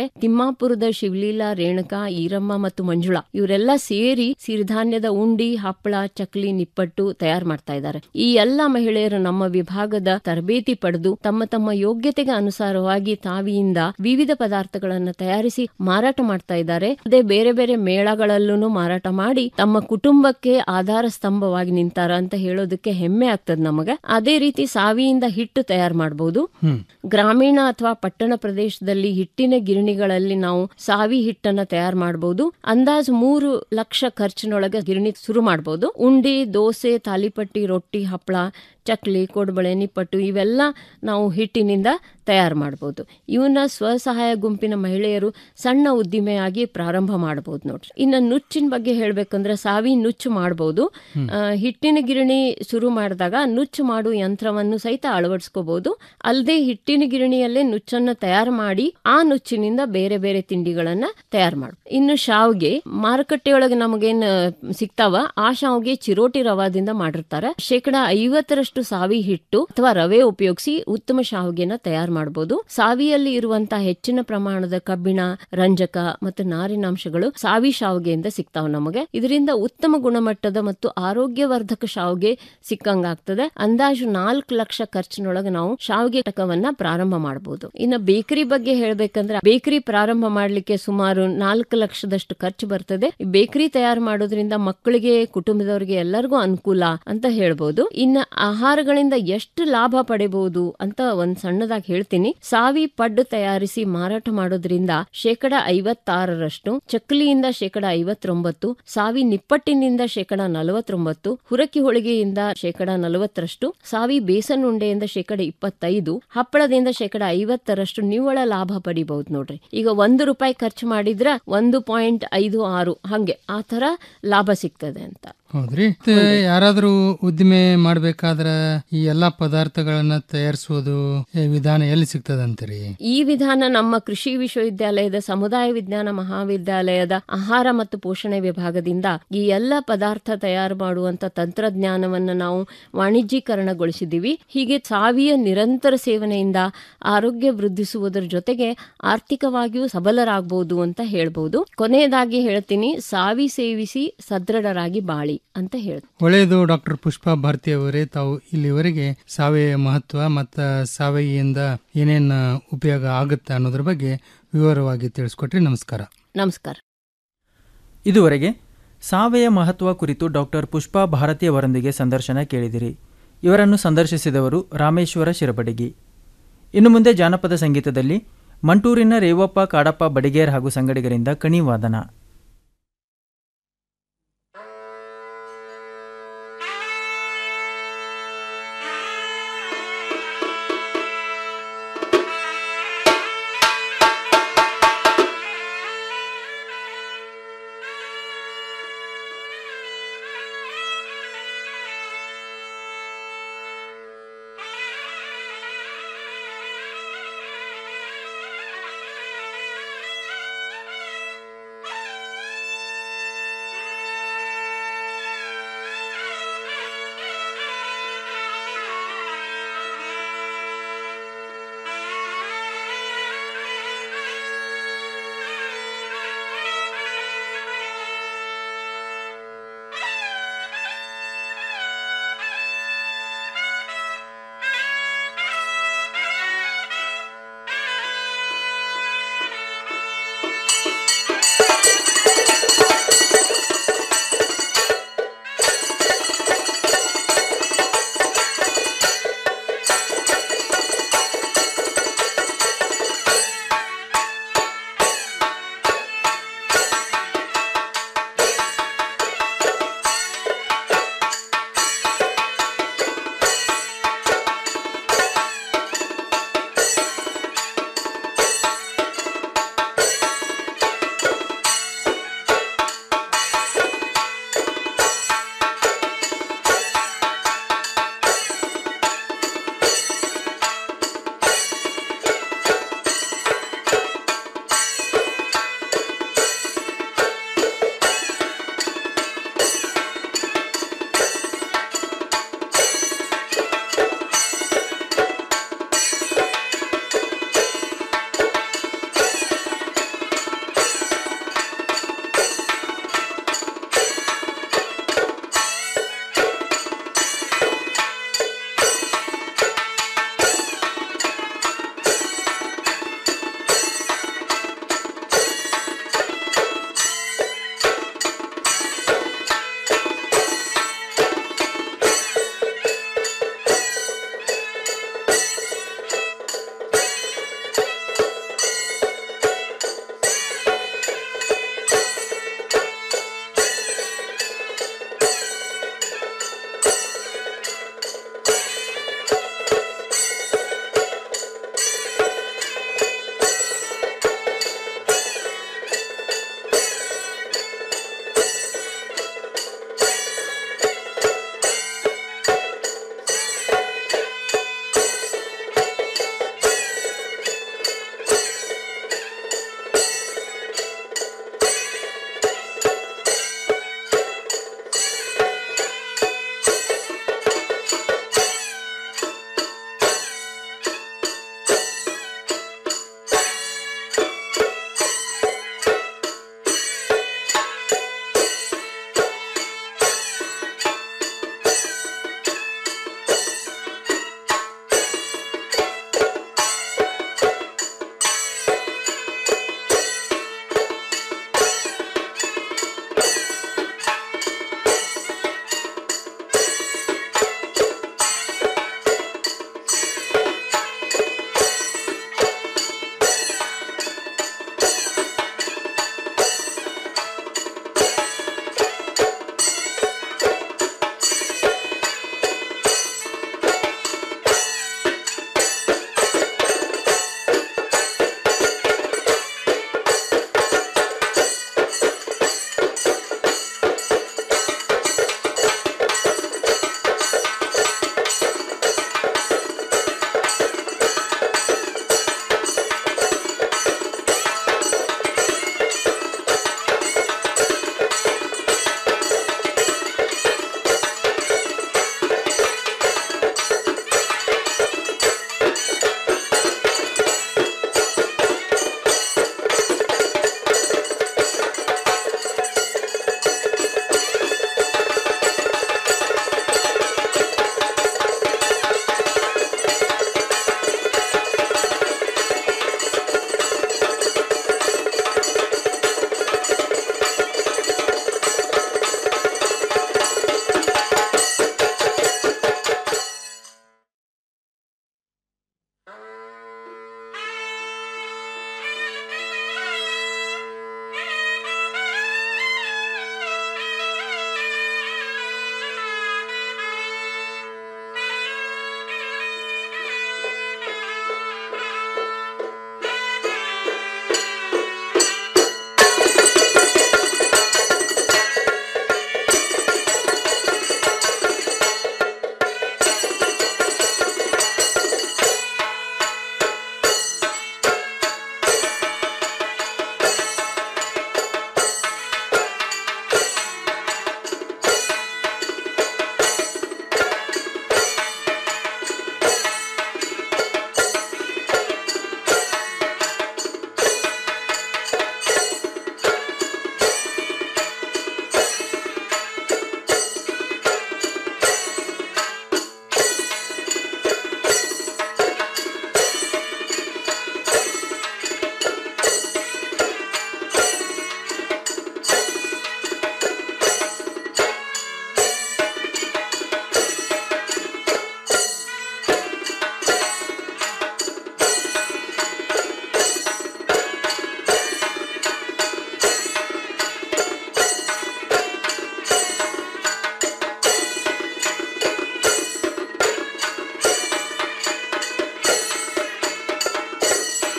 ತಿಮ್ಮಾಪುರದ ಶಿವಲೀಲಾ ರೇಣುಕಾ ಈರಮ್ಮ ಮತ್ತು ಮಂಜುಳಾ ಇವರೆಲ್ಲ ಸೇರಿ ಸಿರಿಧಾನ್ಯದ ಉಂಡಿ ಹಪ್ಪಳ ಚಕ್ಲಿ ನಿಪ್ಪಟ್ಟು ತಯಾರು ಮಾಡ್ತಾ ಇದ್ದಾರೆ ಈ ಎಲ್ಲ ಮಹಿಳೆಯರು ನಮ್ಮ ವಿಭಾಗದ ತರಬೇತಿ ಪಡೆದು ತಮ್ಮ ತಮ್ಮ ಯೋಗ್ಯತೆಗೆ ಅನುಸಾರವಾಗಿ ತಾವಿಯಿಂದ ವಿವಿಧ ಪದಾರ್ಥಗಳನ್ನ ತಯಾರಿಸಿ ಮಾರಾಟ ಮಾಡ್ತಾ ಇದ್ದಾರೆ ಅದೇ ಬೇರೆ ಬೇರೆ ಮೇಳಗಳಲ್ಲೂ ಮಾರಾಟ ಮಾಡಿ ತಮ್ಮ ಕುಟುಂಬಕ್ಕೆ ಆಧಾರ ಸ್ತಂಭವಾಗಿ ನಿಂತಾರ ಅಂತ ಹೇಳೋದಕ್ಕೆ ಹೆಮ್ಮೆ ಆಗ್ತದೆ ನಮಗೆ ಅದೇ ರೀತಿ ಸಾವಿಯಿಂದ ಹಿಟ್ಟು ತಯಾರು ಮಾಡಬಹುದು ಗ್ರಾಮೀಣ ಅಥವಾ ಪಟ್ಟಣ ಪ್ರದೇಶದಲ್ಲಿ ಹಿಟ್ಟಿನ ಗಿರಣಿಗಳಲ್ಲಿ ನಾವು ಸಾವಿ ಹಿಟ್ಟನ್ನ ತಯಾರು ಮಾಡಬಹುದು ಅಂದಾಜು ಮೂರು ಲಕ್ಷ ಖರ್ಚಿನೊಳಗೆ ಗಿರಣಿ ಶುರು ಮಾಡಬಹುದು ಉಂಡಿ ದೋಸೆ ತಾಲಿಪಟ್ಟಿ ರೊಟ್ಟಿ ಹಪ್ಪಳ ಚಕ್ಲಿ ಕೊಡ್ಬಳೆ ನಿಪ್ಪಟ್ಟು ಇವೆಲ್ಲ ನಾವು ಹಿಟ್ಟಿನಿಂದ ತಯಾರು ಮಾಡಬಹುದು ಇವನ್ನ ಸ್ವಸಹಾಯ ಗುಂಪಿನ ಮಹಿಳೆಯರು ಸಣ್ಣ ಉದ್ದಿಮೆಯಾಗಿ ಪ್ರಾರಂಭ ಮಾಡಬಹುದು ನೋಡ್ರಿ ಇನ್ನು ನುಚ್ಚಿನ ಬಗ್ಗೆ ಹೇಳ್ಬೇಕಂದ್ರೆ ಸಾವಿ ನುಚ್ಚು ಮಾಡಬಹುದು ಹಿಟ್ಟಿನ ಗಿರಣಿ ಶುರು ಮಾಡಿದಾಗ ನುಚ್ಚು ಮಾಡು ಯಂತ್ರವನ್ನು ಸಹಿತ ಅಳವಡಿಸ್ಕೋಬಹುದು ಅಲ್ಲದೆ ಹಿಟ್ಟಿನ ಗಿರಣಿಯಲ್ಲೇ ನುಚ್ಚನ್ನ ತಯಾರು ಮಾಡಿ ಆ ನುಚ್ಚಿನಿಂದ ಬೇರೆ ಬೇರೆ ತಿಂಡಿಗಳನ್ನ ತಯಾರು ಮಾಡ ಇನ್ನು ಶಾವ್ಗೆ ಮಾರುಕಟ್ಟೆಯೊಳಗೆ ನಮಗೇನ್ ಸಿಗ್ತಾವ ಆ ಶಾವ್ಗೆ ಚಿರೋಟಿ ರವಾದಿಂದ ಮಾಡಿರ್ತಾರೆ ಶೇಕಡ ಐವತ್ತರಷ್ಟು ಸಾವಿ ಹಿಟ್ಟು ಅಥವಾ ರವೆ ಉಪಯೋಗಿಸಿ ಉತ್ತಮ ಶಾವ್ಗೆನ ತಯಾರು ಮಾಡಬಹುದು ಸಾವಿಯಲ್ಲಿ ಇರುವಂತಹ ಹೆಚ್ಚಿನ ಪ್ರಮಾಣದ ಕಬ್ಬಿಣ ರಂಜಕ ಮತ್ತು ನಾರಿನಾಂಶಗಳು ಸಾವಿ ಶಾವ್ಗೆಯಿಂದ ಸಿಗ್ತಾವ ನಮಗೆ ಇದರಿಂದ ಉತ್ತಮ ಗುಣಮಟ್ಟದ ಮತ್ತು ಆರೋಗ್ಯವರ್ಧಕ ಶಾವ್ಗೆ ಸಿಕ್ಕಂಗಾಗ್ತದೆ ಅಂದಾಜು ನಾಲ್ಕು ಲಕ್ಷ ಖರ್ಚಿನೊಳಗೆ ನಾವು ಶಾವ್ಗೆ ಘಟಕವನ್ನ ಪ್ರಾರಂಭ ಮಾಡಬಹುದು ಇನ್ನು ಬೇಕರಿ ಬಗ್ಗೆ ಹೇಳ್ಬೇಕಂದ್ರೆ ಬೇಕರಿ ಪ್ರಾರಂಭ ಮಾಡ್ಲಿಕ್ಕೆ ಸುಮಾರು ನಾಲ್ಕು ಲಕ್ಷದಷ್ಟು ಖರ್ಚು ಬರ್ತದೆ ಬೇಕರಿ ತಯಾರು ಮಾಡೋದ್ರಿಂದ ಮಕ್ಕಳಿಗೆ ಕುಟುಂಬದವರಿಗೆ ಎಲ್ಲರಿಗೂ ಅನುಕೂಲ ಅಂತ ಹೇಳ್ಬೋದು ಇನ್ನು ಆಹಾರಗಳಿಂದ ಎಷ್ಟು ಲಾಭ ಪಡೆಬಹುದು ಅಂತ ಒಂದ್ ಸಣ್ಣದಾಗಿ ಹೇಳ್ತೀನಿ ಸಾವಿ ಪಡ್ಡು ತಯಾರಿಸಿ ಮಾರಾಟ ಮಾಡೋದ್ರಿಂದ ಶೇಕಡ ಐವತ್ತಾರರಷ್ಟು ಚಕ್ಕಲಿಯಿಂದ ಶೇಕಡ ಐವತ್ತೊಂಬತ್ತು ಸಾವಿ ನಿಪ್ಪಟ್ಟಿನಿಂದ ಶೇಕಡ ನಲವತ್ತೊಂಬತ್ತು ಹುರಕಿ ಹೋಳಿಗೆಯಿಂದ ಶೇಕಡ ನಲವತ್ತರಷ್ಟು ಸಾವಿ ಬೇಸನ್ ಉಂಡೆಯಿಂದ ಶೇಕಡ ಇಪ್ಪತ್ತೈದು ಹಪ್ಪಳದಿಂದ ಶೇಕಡ ಐವತ್ತರಷ್ಟು ನಿವ್ವಳ ಲಾಭ ಪಡಿಬಹುದು ನೋಡ್ರಿ ಈಗ ಒಂದು ರೂಪಾಯಿ ಖರ್ಚು ಮಾಡಿದ್ರ ಒಂದು ಪಾಯಿಂಟ್ ಐದು ಆರು ಹಂಗೆ ಆ ತರ ಲಾಭ ಸಿಗ್ತದೆ ಅಂತ ಹೌದ್ರಿ ಮತ್ತೆ ಯಾರಾದ್ರೂ ಉದ್ದಿಮೆ ಮಾಡ್ಬೇಕಾದ್ರ ಈ ಎಲ್ಲಾ ಪದಾರ್ಥಗಳನ್ನ ತಯಾರಿಸೋದು ಈ ವಿಧಾನ ಎಲ್ಲಿ ಸಿಗ್ತದಂತೀರಿ ಈ ವಿಧಾನ ನಮ್ಮ ಕೃಷಿ ವಿಶ್ವವಿದ್ಯಾಲಯದ ಸಮುದಾಯ ವಿಜ್ಞಾನ ಮಹಾವಿದ್ಯಾಲಯದ ಆಹಾರ ಮತ್ತು ಪೋಷಣೆ ವಿಭಾಗದಿಂದ ಈ ಎಲ್ಲ ಪದಾರ್ಥ ತಯಾರು ಮಾಡುವಂತ ತಂತ್ರಜ್ಞಾನವನ್ನ ನಾವು ವಾಣಿಜ್ಯೀಕರಣಗೊಳಿಸಿದ್ದೀವಿ ಹೀಗೆ ಸಾವಿಯ ನಿರಂತರ ಸೇವನೆಯಿಂದ ಆರೋಗ್ಯ ವೃದ್ಧಿಸುವುದರ ಜೊತೆಗೆ ಆರ್ಥಿಕವಾಗಿಯೂ ಸಬಲರಾಗಬಹುದು ಅಂತ ಹೇಳ್ಬಹುದು ಕೊನೆಯದಾಗಿ ಹೇಳ್ತೀನಿ ಸಾವಿ ಸೇವಿಸಿ ಸದೃಢರಾಗಿ ಬಾಳಿ ಅಂತ ಹೇಳ್ತೀನಿ ಒಳ್ಳೆಯದು ಡಾಕ್ಟರ್ ಪುಷ್ಪಾ ಭಾರತಿ ಅವರೇ ತಾವು ಇಲ್ಲಿವರೆಗೆ ಸಾವಯವ ಮಹತ್ವ ಮತ್ತು ಸಾವಯವಿಯಿಂದ ಏನೇನ್ ಉಪಯೋಗ ಆಗುತ್ತೆ ಅನ್ನೋದ್ರ ಬಗ್ಗೆ ವಿವರವಾಗಿ ತಿಳಿಸ್ಕೊಟ್ರಿ ನಮಸ್ಕಾರ ನಮಸ್ಕಾರ ಇದುವರೆಗೆ ಸಾವಯವ ಮಹತ್ವ ಕುರಿತು ಡಾಕ್ಟರ್ ಪುಷ್ಪಾ ಭಾರತಿ ಅವರೊಂದಿಗೆ ಸಂದರ್ಶನ ಕೇಳಿದಿರಿ ಇವರನ್ನು ಸಂದರ್ಶಿಸಿದವರು ರಾಮೇಶ್ವರ ಶಿರಬಡಗಿ ಇನ್ನು ಮುಂದೆ ಜಾನಪದ ಸಂಗೀತದಲ್ಲಿ ಮಂಟೂರಿನ ರೇವಪ್ಪ ಕಾಡಪ್ಪ ಬಡಿಗೇರ್ ಹಾಗೂ ಸಂಗಡಿಗರಿಂದ ಕಣಿವಾದನ